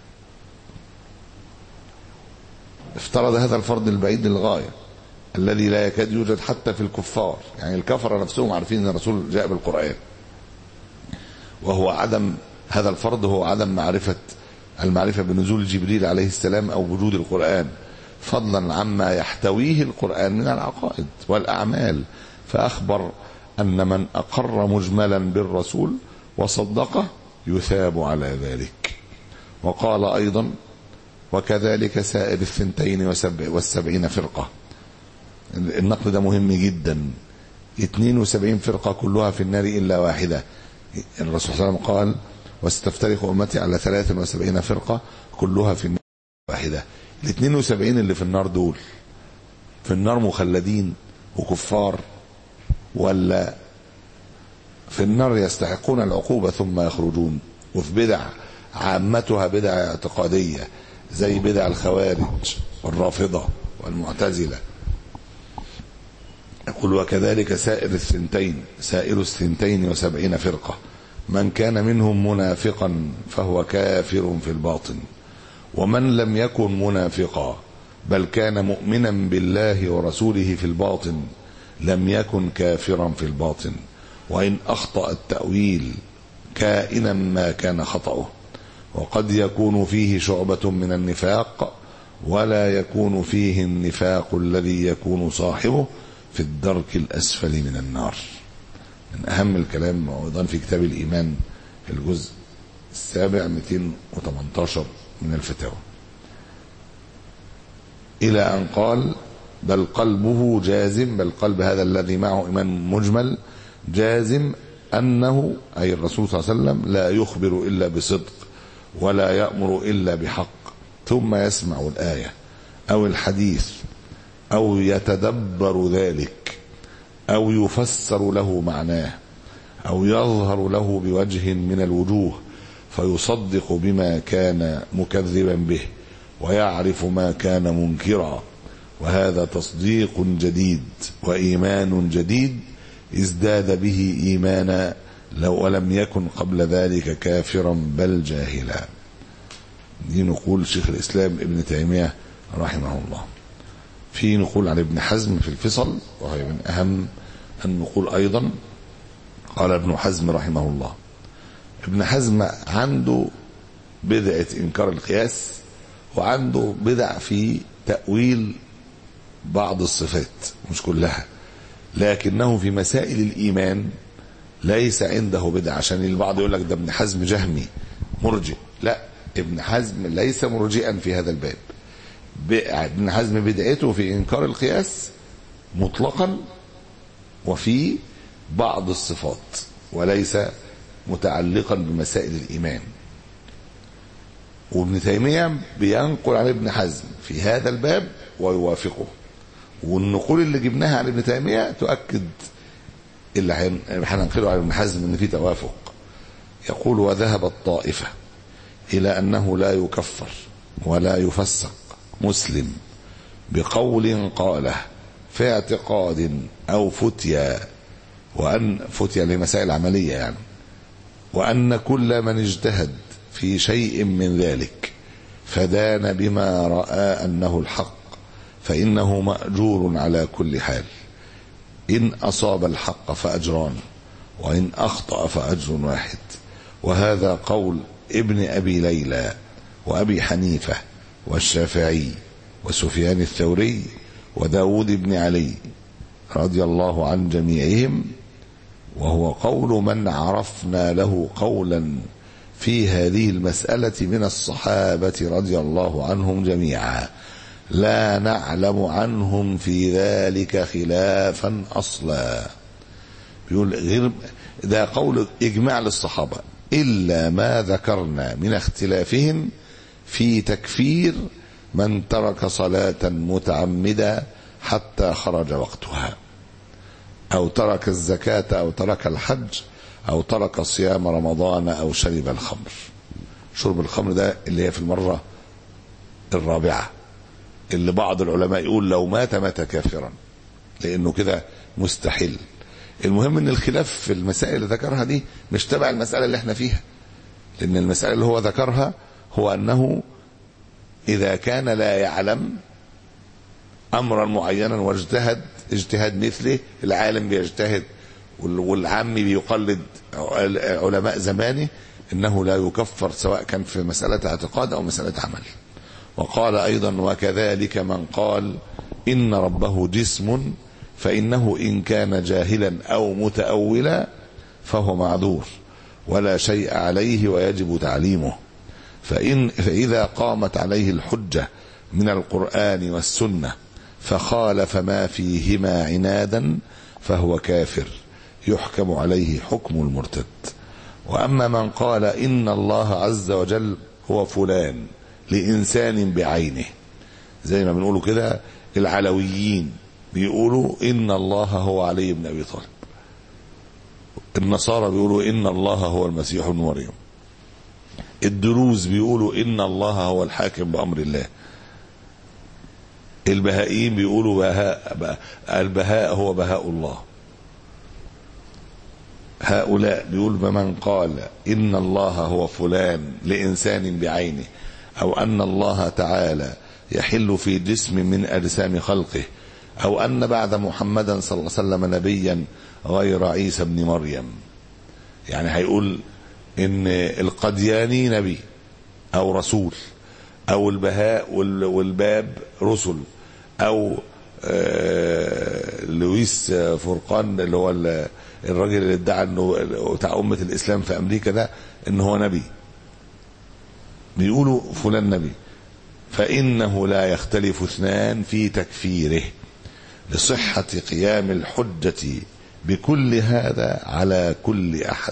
افترض هذا الفرض البعيد للغايه الذي لا يكاد يوجد حتى في الكفار يعني الكفره نفسهم عارفين ان الرسول جاء بالقران وهو عدم هذا الفرض هو عدم معرفه المعرفه بنزول جبريل عليه السلام او وجود القران فضلا عما يحتويه القرآن من العقائد والأعمال فأخبر أن من أقر مجملا بالرسول وصدقه يثاب على ذلك وقال أيضا وكذلك سائر الثنتين وسبع والسبعين فرقة النقل ده مهم جدا 72 فرقة كلها في النار إلا واحدة الرسول صلى الله عليه وسلم قال وستفترق أمتي على 73 فرقة كلها في النار واحدة ال 72 اللي في النار دول في النار مخلدين وكفار ولا في النار يستحقون العقوبة ثم يخرجون وفي بدع عامتها بدع اعتقادية زي بدع الخوارج والرافضة والمعتزلة يقول وكذلك سائر الثنتين سائر الثنتين وسبعين فرقة من كان منهم منافقا فهو كافر في الباطن ومن لم يكن منافقا بل كان مؤمنا بالله ورسوله في الباطن لم يكن كافرا في الباطن وإن أخطأ التأويل كائنا ما كان خطأه وقد يكون فيه شعبة من النفاق ولا يكون فيه النفاق الذي يكون صاحبه في الدرك الأسفل من النار من أهم الكلام موضوعا في كتاب الإيمان الجزء السابع 218 من الفتاوى إلى أن قال بل قلبه جازم بل قلب هذا الذي معه إيمان مجمل جازم أنه أي الرسول صلى الله عليه وسلم لا يخبر إلا بصدق ولا يأمر إلا بحق ثم يسمع الآية أو الحديث أو يتدبر ذلك أو يفسر له معناه أو يظهر له بوجه من الوجوه فيصدق بما كان مكذبا به ويعرف ما كان منكرا وهذا تصديق جديد وإيمان جديد ازداد به إيمانا لو ولم يكن قبل ذلك كافرا بل جاهلا دي نقول شيخ الإسلام ابن تيمية رحمه الله في نقول عن ابن حزم في الفصل وهي من أهم النقول أيضا قال ابن حزم رحمه الله ابن حزم عنده بدعة إنكار القياس وعنده بدع في تأويل بعض الصفات مش كلها لكنه في مسائل الإيمان ليس عنده بدع عشان البعض يقول لك ده ابن حزم جهمي مرجئ لا ابن حزم ليس مرجئا في هذا الباب ابن حزم بدعته في إنكار القياس مطلقا وفي بعض الصفات وليس متعلقا بمسائل الإيمان وابن تيمية بينقل عن ابن حزم في هذا الباب ويوافقه والنقول اللي جبناها عن ابن تيمية تؤكد اللي هننقله عن ابن حزم ان في توافق يقول وذهب الطائفة إلى أنه لا يكفر ولا يفسق مسلم بقول قاله في اعتقاد أو فتيا وأن فتيا لمسائل عملية يعني وأن كل من اجتهد في شيء من ذلك فدان بما رأى أنه الحق فإنه مأجور على كل حال إن أصاب الحق فأجران وإن أخطأ فأجر واحد وهذا قول ابن أبي ليلى وأبي حنيفة والشافعي وسفيان الثوري وداود بن علي رضي الله عن جميعهم وهو قول من عرفنا له قولا في هذه المسألة من الصحابة رضي الله عنهم جميعا لا نعلم عنهم في ذلك خلافا أصلا بيقول غير ده قول إجماع للصحابة إلا ما ذكرنا من اختلافهم في تكفير من ترك صلاة متعمدا حتى خرج وقتها أو ترك الزكاة أو ترك الحج أو ترك صيام رمضان أو شرب الخمر شرب الخمر ده اللي هي في المرة الرابعة اللي بعض العلماء يقول لو مات مات كافرا لأنه كده مستحيل المهم ان الخلاف في المسائل اللي ذكرها دي مش تبع المسألة اللي احنا فيها لأن المسألة اللي هو ذكرها هو أنه إذا كان لا يعلم أمرا معينا واجتهد اجتهاد مثله العالم بيجتهد والعام بيقلد علماء زمانه انه لا يكفر سواء كان في مسألة اعتقاد او مسألة عمل وقال ايضا وكذلك من قال ان ربه جسم فإنه إن كان جاهلا أو متأولا فهو معذور ولا شيء عليه ويجب تعليمه فإن فإذا قامت عليه الحجة من القرآن والسنة فخالف ما فيهما عنادا فهو كافر يحكم عليه حكم المرتد وأما من قال إن الله عز وجل هو فلان لإنسان بعينه زي ما بنقولوا كده العلويين بيقولوا إن الله هو علي بن أبي طالب النصارى بيقولوا إن الله هو المسيح ابن مريم الدروز بيقولوا إن الله هو الحاكم بأمر الله البهائيين بيقولوا بهاء البهاء هو بهاء الله هؤلاء بيقول بمن قال إن الله هو فلان لإنسان بعينه أو أن الله تعالى يحل في جسم من أجسام خلقه أو أن بعد محمدا صلى الله عليه وسلم نبيا غير عيسى بن مريم يعني هيقول إن القدياني نبي أو رسول أو البهاء والباب رسل أو لويس فرقان اللي هو الراجل اللي ادعى انه بتاع امه الاسلام في امريكا ده ان هو نبي بيقولوا فلان نبي فانه لا يختلف اثنان في تكفيره لصحه قيام الحجه بكل هذا على كل احد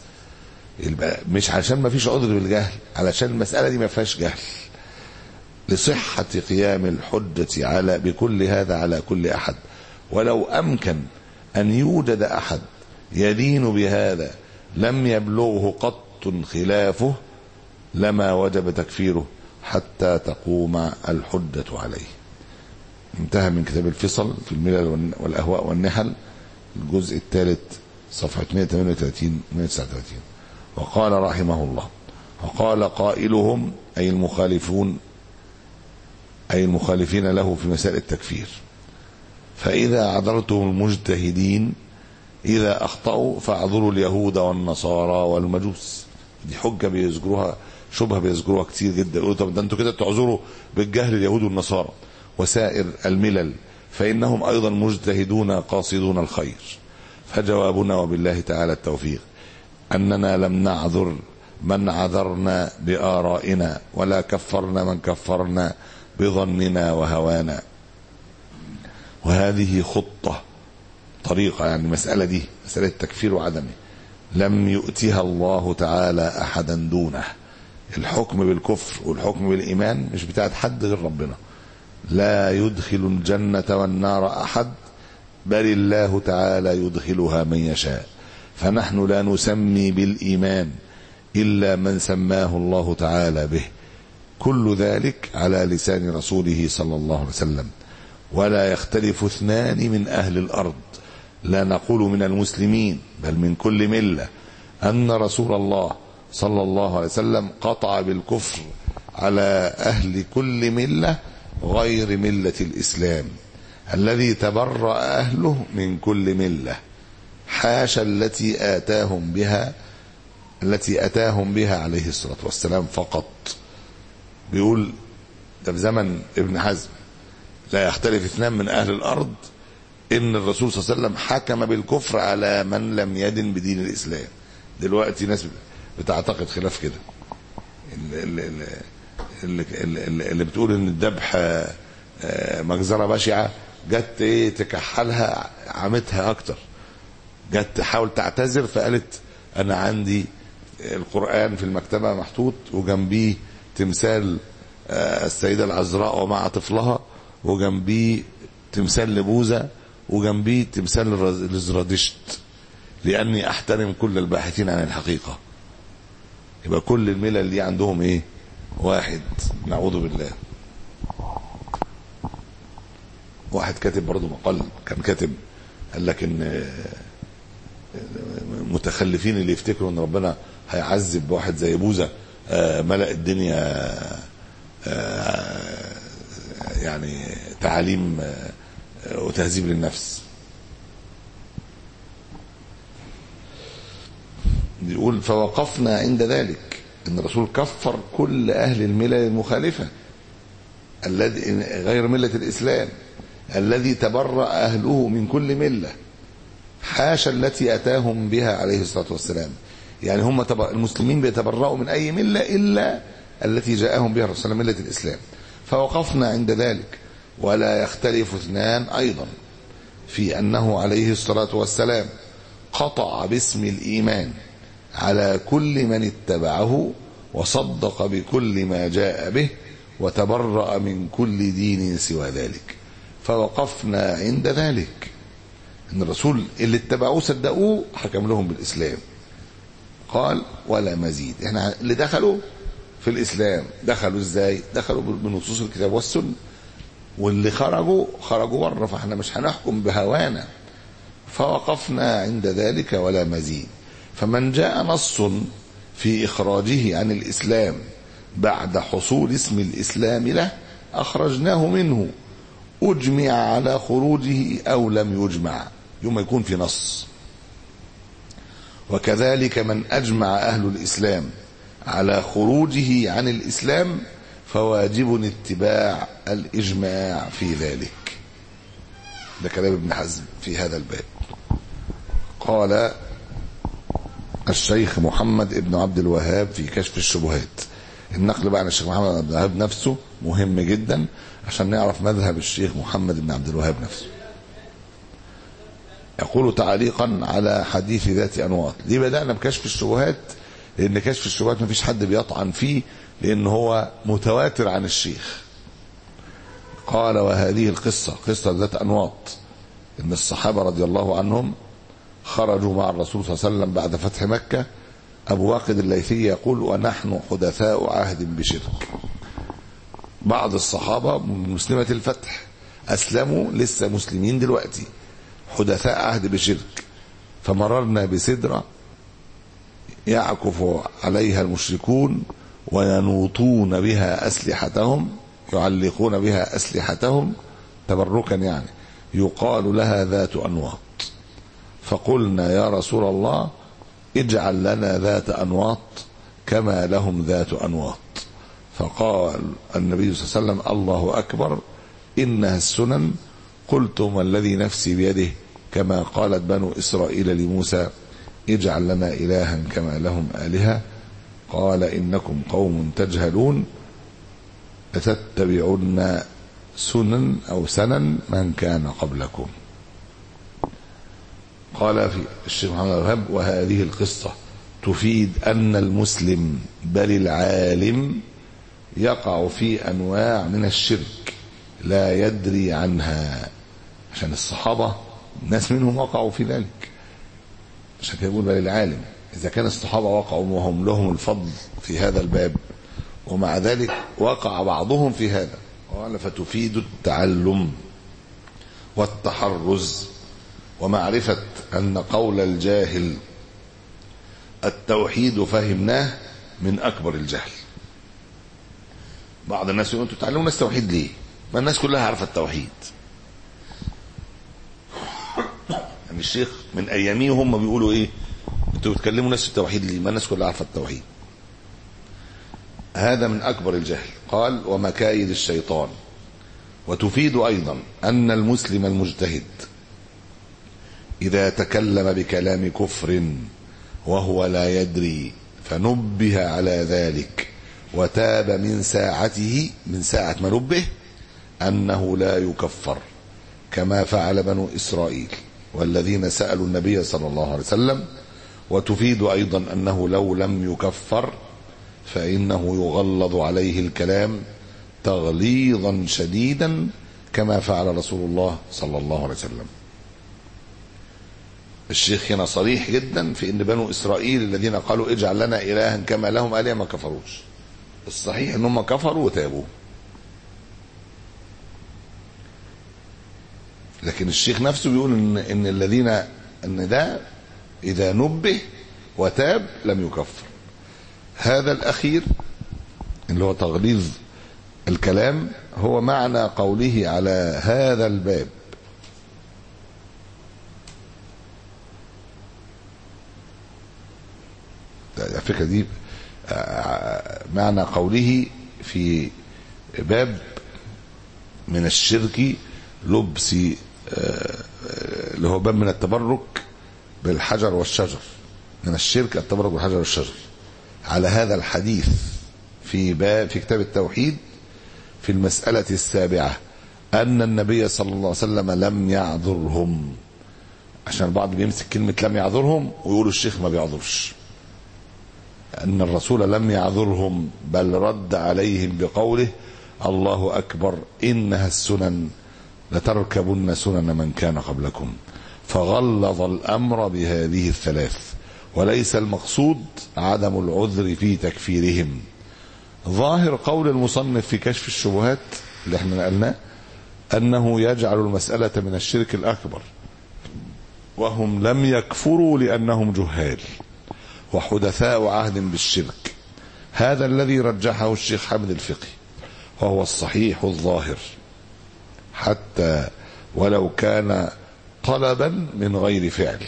مش عشان ما فيش عذر بالجهل علشان المساله دي ما فيهاش جهل لصحه قيام الحجه على بكل هذا على كل احد ولو امكن أن يوجد أحد يدين بهذا لم يبلغه قط خلافه لما وجب تكفيره حتى تقوم الحجة عليه انتهى من كتاب الفصل في الملل والأهواء والنحل الجزء الثالث صفحة 138 139 وقال رحمه الله وقال قائلهم أي المخالفون أي المخالفين له في مسائل التكفير فإذا عذرتم المجتهدين إذا أخطأوا فاعذروا اليهود والنصارى والمجوس دي حجة بيذكروها شبهة بيذكروها كتير جدا يقولوا طب ده انتوا كده تعذروا بالجهل اليهود والنصارى وسائر الملل فإنهم أيضا مجتهدون قاصدون الخير فجوابنا وبالله تعالى التوفيق أننا لم نعذر من عذرنا بآرائنا ولا كفرنا من كفرنا بظننا وهوانا وهذه خطة طريقة يعني المسألة دي مسألة تكفير وعدمه لم يؤتها الله تعالى أحدا دونه الحكم بالكفر والحكم بالإيمان مش بتاعت حد غير ربنا لا يدخل الجنة والنار أحد بل الله تعالى يدخلها من يشاء فنحن لا نسمي بالإيمان إلا من سماه الله تعالى به كل ذلك على لسان رسوله صلى الله عليه وسلم ولا يختلف اثنان من أهل الأرض لا نقول من المسلمين بل من كل ملة أن رسول الله صلى الله عليه وسلم قطع بالكفر على أهل كل ملة غير ملة الإسلام الذي تبرأ أهله من كل ملة حاشا التي آتاهم بها التي أتاهم بها عليه الصلاة والسلام فقط بيقول ده في زمن ابن حزم لا يختلف اثنان من أهل الأرض إن الرسول صلى الله عليه وسلم حكم بالكفر على من لم يدن بدين الإسلام دلوقتي ناس بتعتقد خلاف كده اللي, اللي, اللي, اللي بتقول ان الذبح مجزره بشعه جت ايه تكحلها عمتها اكتر جت تحاول تعتذر فقالت انا عندي القران في المكتبه محطوط وجنبيه تمثال السيده العذراء ومع طفلها وجنبيه تمثال لبوذا وجنبيه تمثال لزرادشت لاني احترم كل الباحثين عن الحقيقه يبقى كل الملل دي عندهم ايه واحد نعوذ بالله واحد كاتب برضه مقال كان كاتب قال لك ان المتخلفين اللي يفتكروا ان ربنا هيعذب واحد زي بوذا ملأ الدنيا يعني تعاليم وتهذيب للنفس يقول فوقفنا عند ذلك ان الرسول كفر كل اهل الملل المخالفه الذي غير مله الاسلام الذي تبرأ أهله من كل ملة حاشا التي أتاهم بها عليه الصلاة والسلام يعني هم تب... المسلمين بيتبرأوا من أي ملة إلا التي جاءهم بها الرسول ملة الإسلام فوقفنا عند ذلك ولا يختلف اثنان أيضا في أنه عليه الصلاة والسلام قطع باسم الإيمان على كل من اتبعه وصدق بكل ما جاء به وتبرأ من كل دين سوى ذلك فوقفنا عند ذلك ان الرسول اللي اتبعوه صدقوه حكم لهم بالاسلام قال ولا مزيد احنا اللي دخلوا في الاسلام دخلوا ازاي دخلوا بنصوص الكتاب والسنه واللي خرجوا خرجوا بره فاحنا مش هنحكم بهوانا فوقفنا عند ذلك ولا مزيد فمن جاء نص في اخراجه عن الاسلام بعد حصول اسم الاسلام له اخرجناه منه اجمع على خروجه او لم يجمع يوم يكون في نص وكذلك من اجمع اهل الاسلام على خروجه عن الاسلام فواجب اتباع الاجماع في ذلك ده كلام ابن حزم في هذا الباب قال الشيخ محمد ابن عبد الوهاب في كشف الشبهات النقل بقى عن الشيخ محمد بن عبد الوهاب نفسه مهم جدا عشان نعرف مذهب الشيخ محمد بن عبد الوهاب نفسه يقول تعليقا على حديث ذات انواط ليه بدانا بكشف الشبهات لان كشف الشبهات ما فيش حد بيطعن فيه لان هو متواتر عن الشيخ قال وهذه القصة قصة ذات أنواط إن الصحابة رضي الله عنهم خرجوا مع الرسول صلى الله عليه وسلم بعد فتح مكة أبو واقد الليثي يقول ونحن حدثاء عهد بشرك بعض الصحابة من مسلمة الفتح أسلموا لسه مسلمين دلوقتي حدثاء عهد بشرك فمررنا بسدرة يعكف عليها المشركون وينوطون بها أسلحتهم يعلقون بها أسلحتهم تبركا يعني يقال لها ذات أنواط فقلنا يا رسول الله اجعل لنا ذات أنواط كما لهم ذات أنواط فقال النبي صلى الله عليه وسلم الله أكبر إنها السنن قلتم الذي نفسي بيده كما قالت بنو إسرائيل لموسى اجعل لنا إلها كما لهم آلهة قال إنكم قوم تجهلون لتتبعن سنن أو سنن من كان قبلكم قال في الشيخ محمد الوهاب وهذه القصة تفيد أن المسلم بل العالم يقع في أنواع من الشرك لا يدري عنها عشان الصحابة ناس منهم وقعوا في ذلك عشان كده يقول بل العالم إذا كان الصحابة وقعوا وهم لهم الفضل في هذا الباب ومع ذلك وقع بعضهم في هذا قال فتفيد التعلم والتحرز ومعرفة أن قول الجاهل التوحيد فهمناه من أكبر الجهل بعض الناس يقولوا انتوا تعلموا الناس التوحيد ليه؟ ما الناس كلها عارفة التوحيد يعني الشيخ من أياميه هم بيقولوا إيه؟ انتوا بتكلموا الناس التوحيد ليه؟ ما الناس كلها عارفة التوحيد هذا من أكبر الجهل قال ومكايد الشيطان وتفيد أيضا أن المسلم المجتهد إذا تكلم بكلام كفر وهو لا يدري فنبه على ذلك وتاب من ساعته من ساعة ما نبه أنه لا يكفر كما فعل بنو إسرائيل والذين سألوا النبي صلى الله عليه وسلم وتفيد أيضا أنه لو لم يكفر فإنه يغلظ عليه الكلام تغليظا شديدا كما فعل رسول الله صلى الله عليه وسلم الشيخ هنا صريح جدا في ان بنو اسرائيل الذين قالوا اجعل لنا الها كما لهم الهه ما كفروش الصحيح ان هم كفروا وتابوا لكن الشيخ نفسه بيقول ان ان الذين ان ده اذا نبه وتاب لم يكفر هذا الاخير اللي هو تغليظ الكلام هو معنى قوله على هذا الباب الفكرة دي معنى قوله في باب من الشرك لبس آه، آه، اللي هو باب من التبرك بالحجر والشجر من الشرك التبرك بالحجر والشجر على هذا الحديث في باب في كتاب التوحيد في المسألة السابعة أن النبي صلى الله عليه وسلم لم يعذرهم عشان البعض بيمسك كلمة لم يعذرهم ويقول الشيخ ما بيعذرش أن الرسول لم يعذرهم بل رد عليهم بقوله الله أكبر إنها السنن لتركبن سنن من كان قبلكم فغلظ الأمر بهذه الثلاث وليس المقصود عدم العذر في تكفيرهم ظاهر قول المصنف في كشف الشبهات اللي احنا نقلناه أنه يجعل المسألة من الشرك الأكبر وهم لم يكفروا لأنهم جهال وحدثاء عهد بالشرك هذا الذي رجحه الشيخ حمد الفقي وهو الصحيح الظاهر حتى ولو كان طلبا من غير فعل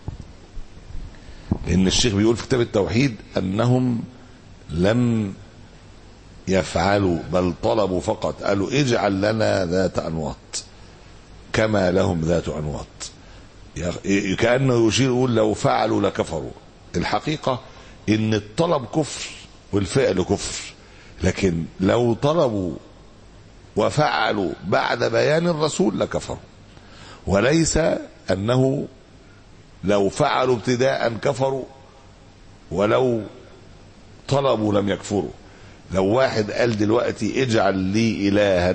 لأن الشيخ بيقول في كتاب التوحيد أنهم لم يفعلوا بل طلبوا فقط قالوا اجعل لنا ذات أنواط كما لهم ذات أنواط كأنه يشير يقول لو فعلوا لكفروا الحقيقة ان الطلب كفر والفعل كفر لكن لو طلبوا وفعلوا بعد بيان الرسول لكفروا وليس انه لو فعلوا ابتداء كفروا ولو طلبوا لم يكفروا لو واحد قال دلوقتي اجعل لي الها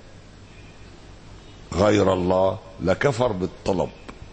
غير الله لكفر بالطلب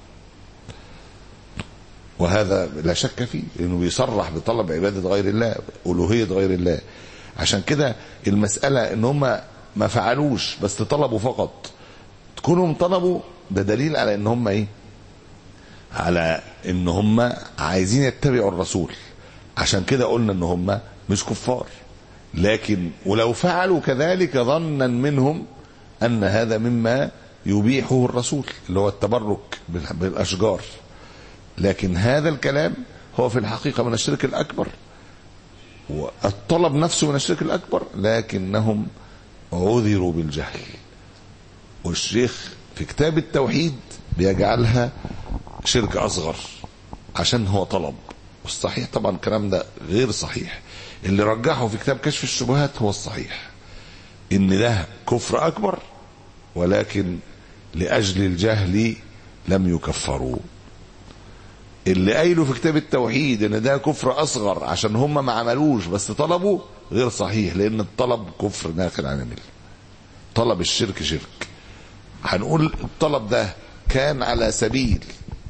وهذا لا شك فيه لانه بيصرح بطلب عباده غير الله الوهيه غير الله عشان كده المساله ان هم ما فعلوش بس طلبوا فقط تكونوا طلبوا ده دليل على ان هم ايه على ان هم عايزين يتبعوا الرسول عشان كده قلنا ان هم مش كفار لكن ولو فعلوا كذلك ظنا منهم ان هذا مما يبيحه الرسول اللي هو التبرك بالاشجار لكن هذا الكلام هو في الحقيقة من الشرك الأكبر والطلب نفسه من الشرك الأكبر لكنهم عذروا بالجهل والشيخ في كتاب التوحيد بيجعلها شرك أصغر عشان هو طلب والصحيح طبعا الكلام ده غير صحيح اللي رجحه في كتاب كشف الشبهات هو الصحيح ان ده كفر أكبر ولكن لأجل الجهل لم يكفروا اللي قايله في كتاب التوحيد ان ده كفر اصغر عشان هم ما عملوش بس طلبوا غير صحيح لان الطلب كفر داخل عن المله طلب الشرك شرك هنقول الطلب ده كان على سبيل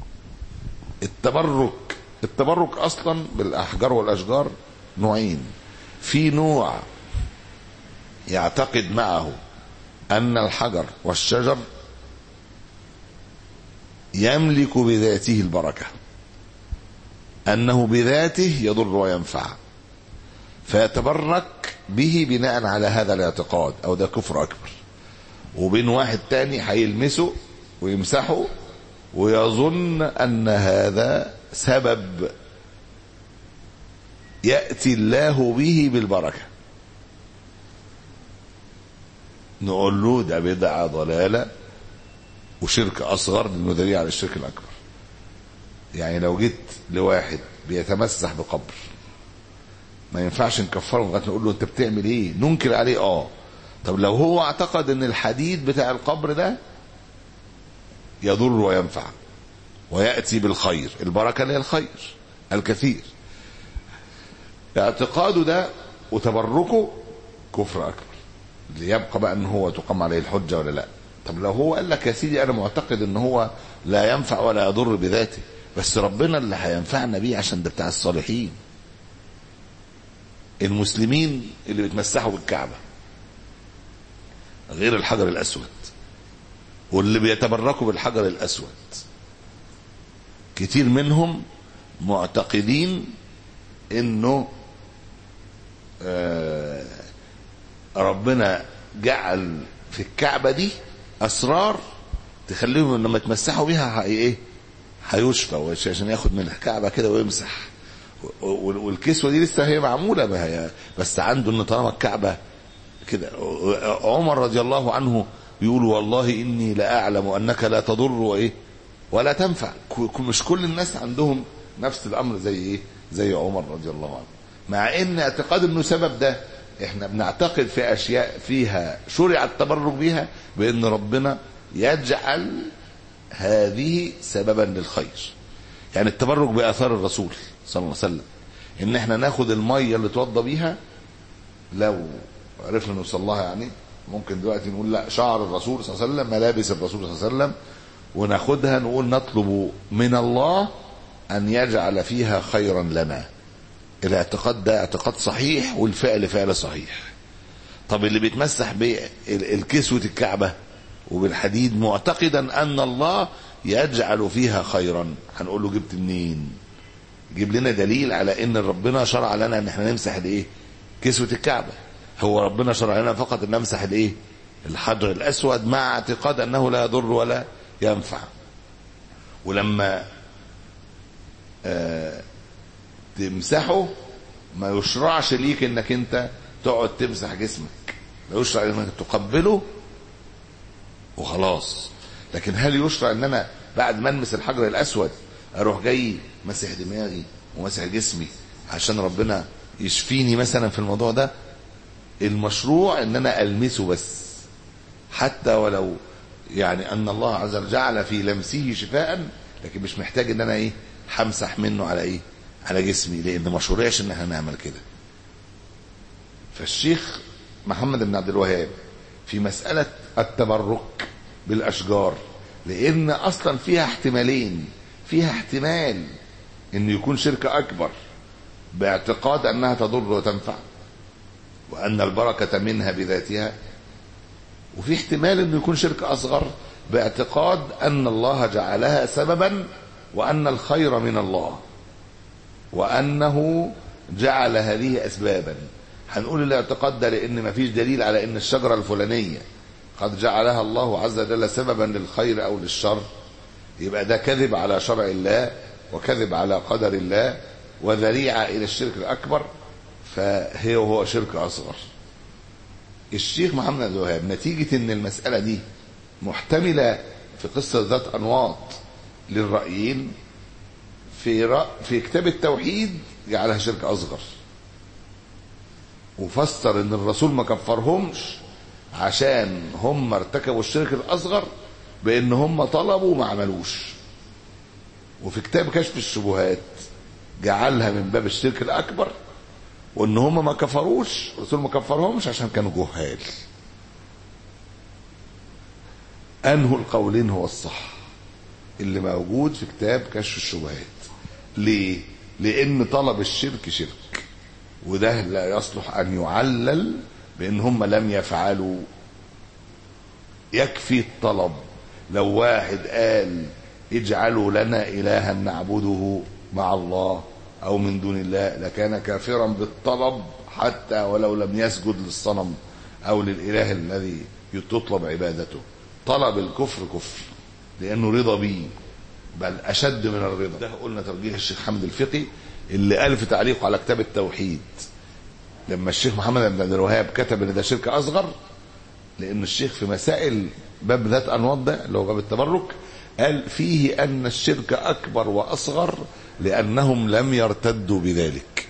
التبرك التبرك اصلا بالاحجار والاشجار نوعين في نوع يعتقد معه ان الحجر والشجر يملك بذاته البركه أنه بذاته يضر وينفع فيتبرك به بناء على هذا الاعتقاد أو ده كفر أكبر وبين واحد تاني هيلمسه ويمسحه ويظن أن هذا سبب يأتي الله به بالبركة نقول له ده بدعة ضلالة وشرك أصغر لأنه دليل على الشرك الأكبر يعني لو جيت لواحد بيتمسح بقبر ما ينفعش نكفره لغايه نقول له انت بتعمل ايه ننكر عليه اه طب لو هو اعتقد ان الحديد بتاع القبر ده يضر وينفع وياتي بالخير البركه اللي هي الخير الكثير اعتقاده ده وتبركه كفر اكبر ليبقى بقى ان هو تقام عليه الحجه ولا لا طب لو هو قال لك يا سيدي انا معتقد ان هو لا ينفع ولا يضر بذاته بس ربنا اللي هينفعنا بيه عشان ده بتاع الصالحين المسلمين اللي بيتمسحوا بالكعبة غير الحجر الأسود واللي بيتبركوا بالحجر الأسود كتير منهم معتقدين انه آه ربنا جعل في الكعبة دي أسرار تخليهم لما يتمسحوا بيها ايه هيشفى عشان ياخد من الكعبه كده ويمسح والكسوه دي لسه هي معموله بها بس عنده ان طالما الكعبه كده عمر رضي الله عنه يقول والله اني لاعلم انك لا تضر وايه ولا تنفع ك- مش كل الناس عندهم نفس الامر زي ايه زي عمر رضي الله عنه مع ان اعتقاد انه سبب ده احنا بنعتقد في اشياء فيها شرع التبرك بها بان ربنا يجعل هذه سببا للخير يعني التبرك باثار الرسول صلى الله عليه وسلم ان احنا ناخد الميه اللي توضى بيها لو عرفنا نوصل لها يعني ممكن دلوقتي نقول لا شعر الرسول صلى الله عليه وسلم ملابس الرسول صلى الله عليه وسلم وناخدها نقول نطلب من الله ان يجعل فيها خيرا لنا الاعتقاد ده اعتقاد صحيح والفعل فعل صحيح طب اللي بيتمسح بالكسوة الكعبة وبالحديد معتقدا ان الله يجعل فيها خيرا هنقول له جبت منين جيب لنا دليل على ان ربنا شرع لنا ان احنا نمسح الايه كسوة الكعبة هو ربنا شرع لنا فقط ان نمسح الايه الحجر الاسود مع اعتقاد انه لا يضر ولا ينفع ولما آه تمسحه ما يشرعش ليك انك انت تقعد تمسح جسمك لا يشرع انك تقبله وخلاص لكن هل يشرع ان انا بعد ما المس الحجر الاسود اروح جاي مسح دماغي ومسح جسمي عشان ربنا يشفيني مثلا في الموضوع ده المشروع ان انا المسه بس حتى ولو يعني ان الله عز وجل جعل في لمسه شفاء لكن مش محتاج ان انا ايه همسح منه على ايه على جسمي لان ما شرعش ان احنا نعمل كده فالشيخ محمد بن عبد الوهاب في مسألة التبرك بالأشجار لأن أصلا فيها احتمالين فيها احتمال أن يكون شركة أكبر باعتقاد أنها تضر وتنفع وأن البركة منها بذاتها وفي احتمال أنه يكون شركة أصغر باعتقاد أن الله جعلها سببا وأن الخير من الله وأنه جعل هذه أسبابا هنقول الاعتقاد ده لأن ما فيش دليل على أن الشجرة الفلانية قد جعلها الله عز وجل سببا للخير أو للشر يبقى ده كذب على شرع الله وكذب على قدر الله وذريعة إلى الشرك الأكبر فهي هو شرك أصغر الشيخ محمد عبد الوهاب نتيجة أن المسألة دي محتملة في قصة ذات أنواط للرأيين في رأ... في كتاب التوحيد جعلها شرك أصغر وفسر ان الرسول ما كفرهمش عشان هم ارتكبوا الشرك الاصغر بان هم طلبوا وما عملوش وفي كتاب كشف الشبهات جعلها من باب الشرك الاكبر وان هم ما كفروش الرسول ما كفرهمش عشان كانوا جهال انه القولين هو الصح اللي موجود في كتاب كشف الشبهات ليه لان طلب الشرك شرك وده لا يصلح ان يعلل بان هم لم يفعلوا يكفي الطلب لو واحد قال اجعلوا لنا الها نعبده مع الله او من دون الله لكان كافرا بالطلب حتى ولو لم يسجد للصنم او للاله الذي تطلب عبادته طلب الكفر كفر لانه رضا به بل اشد من الرضا ده قلنا توجيه الشيخ حمد الفقي اللي قال في تعليقه على كتاب التوحيد لما الشيخ محمد بن عبد الوهاب كتب ان ده شرك اصغر لان الشيخ في مسائل باب ذات انواط ده اللي هو باب التبرك قال فيه ان الشرك اكبر واصغر لانهم لم يرتدوا بذلك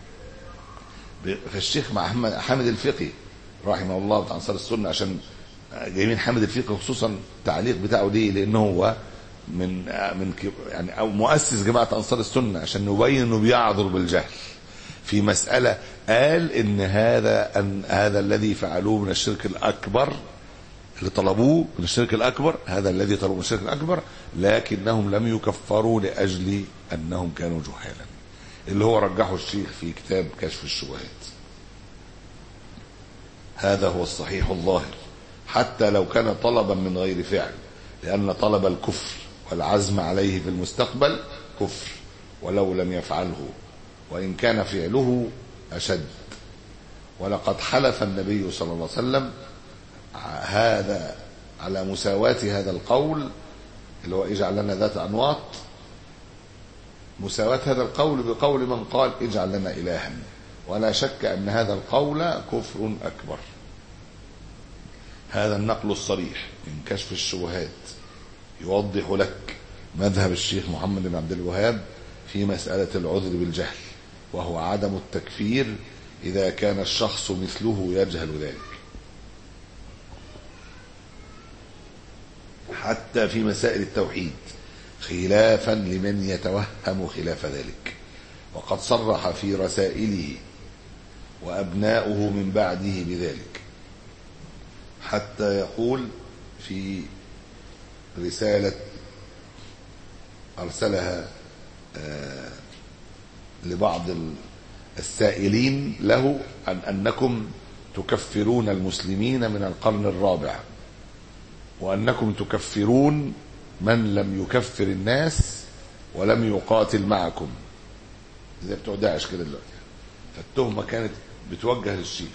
فالشيخ محمد حامد الفقي رحمه الله بتاع انصار السنه عشان جايبين حامد الفقي خصوصا التعليق بتاعه ليه لانه هو من من يعني او مؤسس جماعه انصار السنه عشان نبين انه بيعذر بالجهل في مساله قال ان هذا ان هذا الذي فعلوه من الشرك الاكبر اللي طلبوه من الشرك الاكبر هذا الذي طلبوه من الشرك الاكبر لكنهم لم يكفروا لاجل انهم كانوا جهالا اللي هو رجحه الشيخ في كتاب كشف الشبهات هذا هو الصحيح الظاهر حتى لو كان طلبا من غير فعل لأن طلب الكفر والعزم عليه في المستقبل كفر ولو لم يفعله وإن كان فعله أشد ولقد حلف النبي صلى الله عليه وسلم هذا على مساواة هذا القول اللي هو اجعل لنا ذات أنواط مساواة هذا القول بقول من قال اجعل لنا إلها ولا شك أن هذا القول كفر أكبر هذا النقل الصريح من كشف الشبهات يوضح لك مذهب الشيخ محمد بن عبد الوهاب في مسألة العذر بالجهل وهو عدم التكفير إذا كان الشخص مثله يجهل ذلك حتى في مسائل التوحيد خلافا لمن يتوهم خلاف ذلك وقد صرح في رسائله وأبناؤه من بعده بذلك حتى يقول في رسالة أرسلها آه لبعض السائلين له عن أنكم تكفرون المسلمين من القرن الرابع وأنكم تكفرون من لم يكفر الناس ولم يقاتل معكم زي بتوع داعش كده دلوقتي فالتهمة كانت بتوجه للشيخ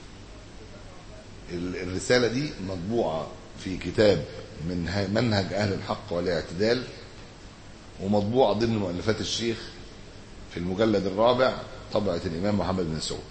الرسالة دي مطبوعة في كتاب من منهج أهل الحق والاعتدال ومطبوعة ضمن مؤلفات الشيخ في المجلد الرابع طبعة الإمام محمد بن سعود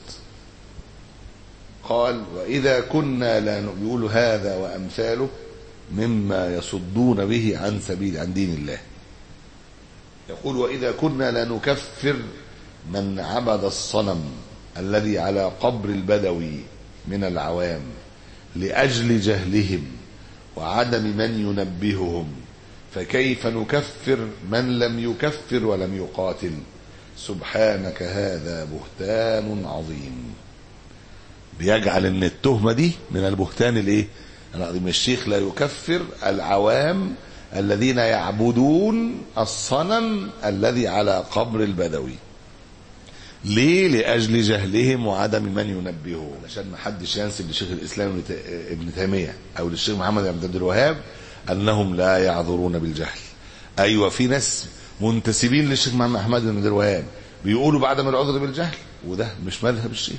قال وإذا كنا لا نقول هذا وأمثاله مما يصدون به عن سبيل عن دين الله يقول وإذا كنا لا نكفر من عبد الصنم الذي على قبر البدوي من العوام لأجل جهلهم وعدم من ينبههم فكيف نكفر من لم يكفر ولم يقاتل سبحانك هذا بهتان عظيم بيجعل ان التهمة دي من البهتان الايه العظيم الشيخ لا يكفر العوام الذين يعبدون الصنم الذي على قبر البدوي ليه لاجل جهلهم وعدم من ينبههم عشان ما حدش ينسب لشيخ الاسلام ابن تيميه او للشيخ محمد بن عبد الوهاب انهم لا يعذرون بالجهل ايوه في ناس منتسبين للشيخ محمد بن عبد الوهاب بيقولوا بعدم العذر بالجهل وده مش مذهب الشيخ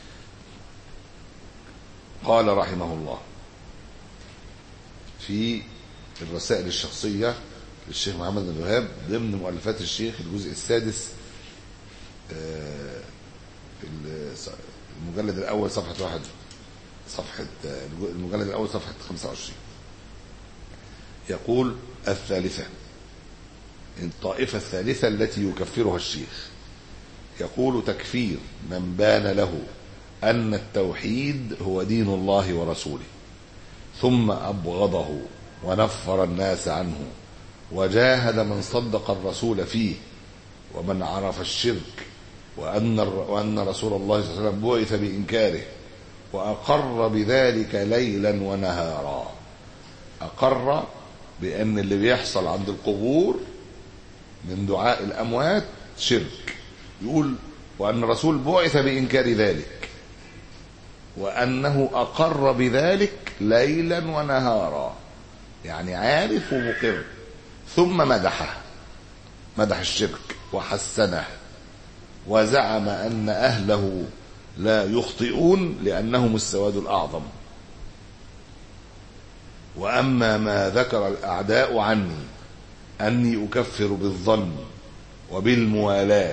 قال رحمه الله في الرسائل الشخصية للشيخ محمد بن الوهاب ضمن مؤلفات الشيخ الجزء السادس في المجلد الأول صفحة واحد صفحة المجلد الأول صفحة 25 يقول الثالثة الطائفة الثالثة التي يكفرها الشيخ يقول تكفير من بان له أن التوحيد هو دين الله ورسوله ثم أبغضه ونفر الناس عنه وجاهد من صدق الرسول فيه ومن عرف الشرك وأن, وأن رسول الله صلى الله عليه وسلم بعث بإنكاره وأقر بذلك ليلا ونهارا أقر بأن اللي بيحصل عند القبور من دعاء الأموات شرك يقول وأن الرسول بعث بإنكار ذلك وأنه أقر بذلك ليلا ونهارا يعني عارف ومقر ثم مدحه مدح الشرك وحسنه وزعم أن أهله لا يخطئون لأنهم السواد الأعظم وأما ما ذكر الأعداء عني أني أكفر بالظن وبالموالاة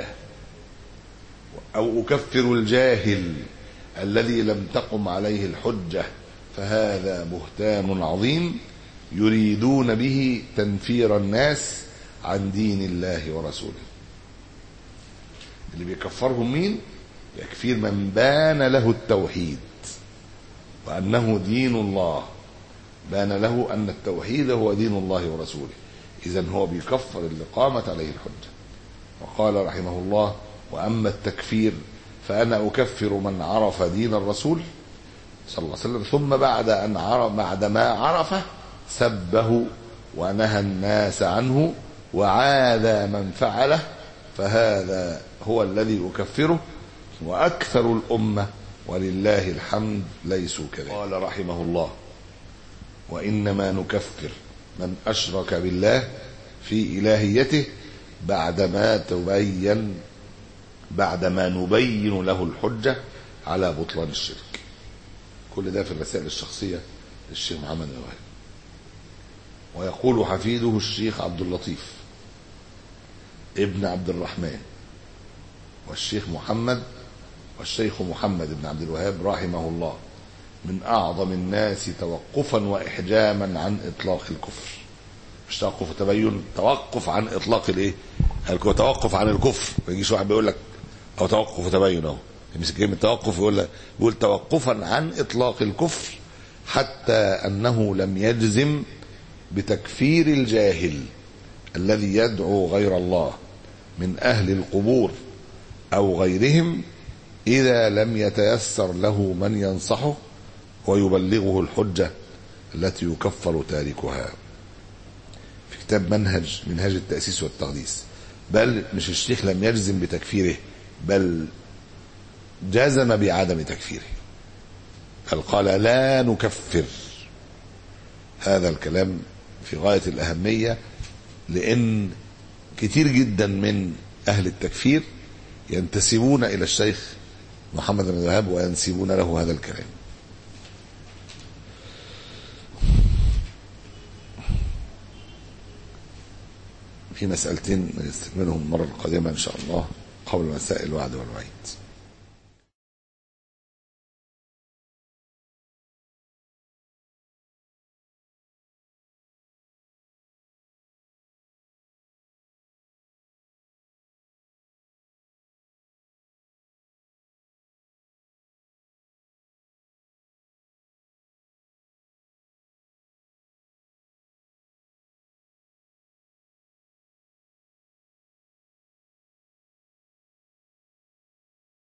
أو أكفر الجاهل الذي لم تقم عليه الحجة فهذا بهتان عظيم يريدون به تنفير الناس عن دين الله ورسوله اللي بيكفرهم مين يكفير من بان له التوحيد وأنه دين الله بان له أن التوحيد هو دين الله ورسوله إذا هو بيكفر اللي قامت عليه الحجة وقال رحمه الله وأما التكفير فأنا أكفر من عرف دين الرسول صلى الله عليه وسلم ثم بعد أن عرف بعد ما عرفه سبه ونهى الناس عنه وعاذى من فعله فهذا هو الذي أكفره وأكثر الأمة ولله الحمد ليسوا كذلك قال رحمه الله وإنما نكفر من أشرك بالله في إلهيته بعدما تبين بعدما نبين له الحجة على بطلان الشرك كل ده في الرسائل الشخصية للشيخ محمد الوهاب ويقول حفيده الشيخ عبد اللطيف ابن عبد الرحمن والشيخ محمد والشيخ محمد بن عبد الوهاب رحمه الله من أعظم الناس توقفا وإحجاما عن إطلاق الكفر مش توقف تبين توقف عن إطلاق الإيه الك- توقف عن الكفر ما يجيش واحد بيقول لك أو توقف تبين أهو يمسك كلمة توقف يقول لك بيقول توقفا عن إطلاق الكفر حتى أنه لم يجزم بتكفير الجاهل الذي يدعو غير الله من أهل القبور أو غيرهم إذا لم يتيسر له من ينصحه ويبلغه الحجة التي يكفر تاركها في كتاب منهج منهج التأسيس والتقديس بل مش الشيخ لم يجزم بتكفيره بل جزم بعدم تكفيره بل قال لا نكفر هذا الكلام في غاية الأهمية لأن كتير جدا من أهل التكفير ينتسبون إلى الشيخ محمد بن الوهاب وينسبون له هذا الكلام في مسألتين نستكملهم المرة القادمة إن شاء الله قبل مسائل الوعد والوعيد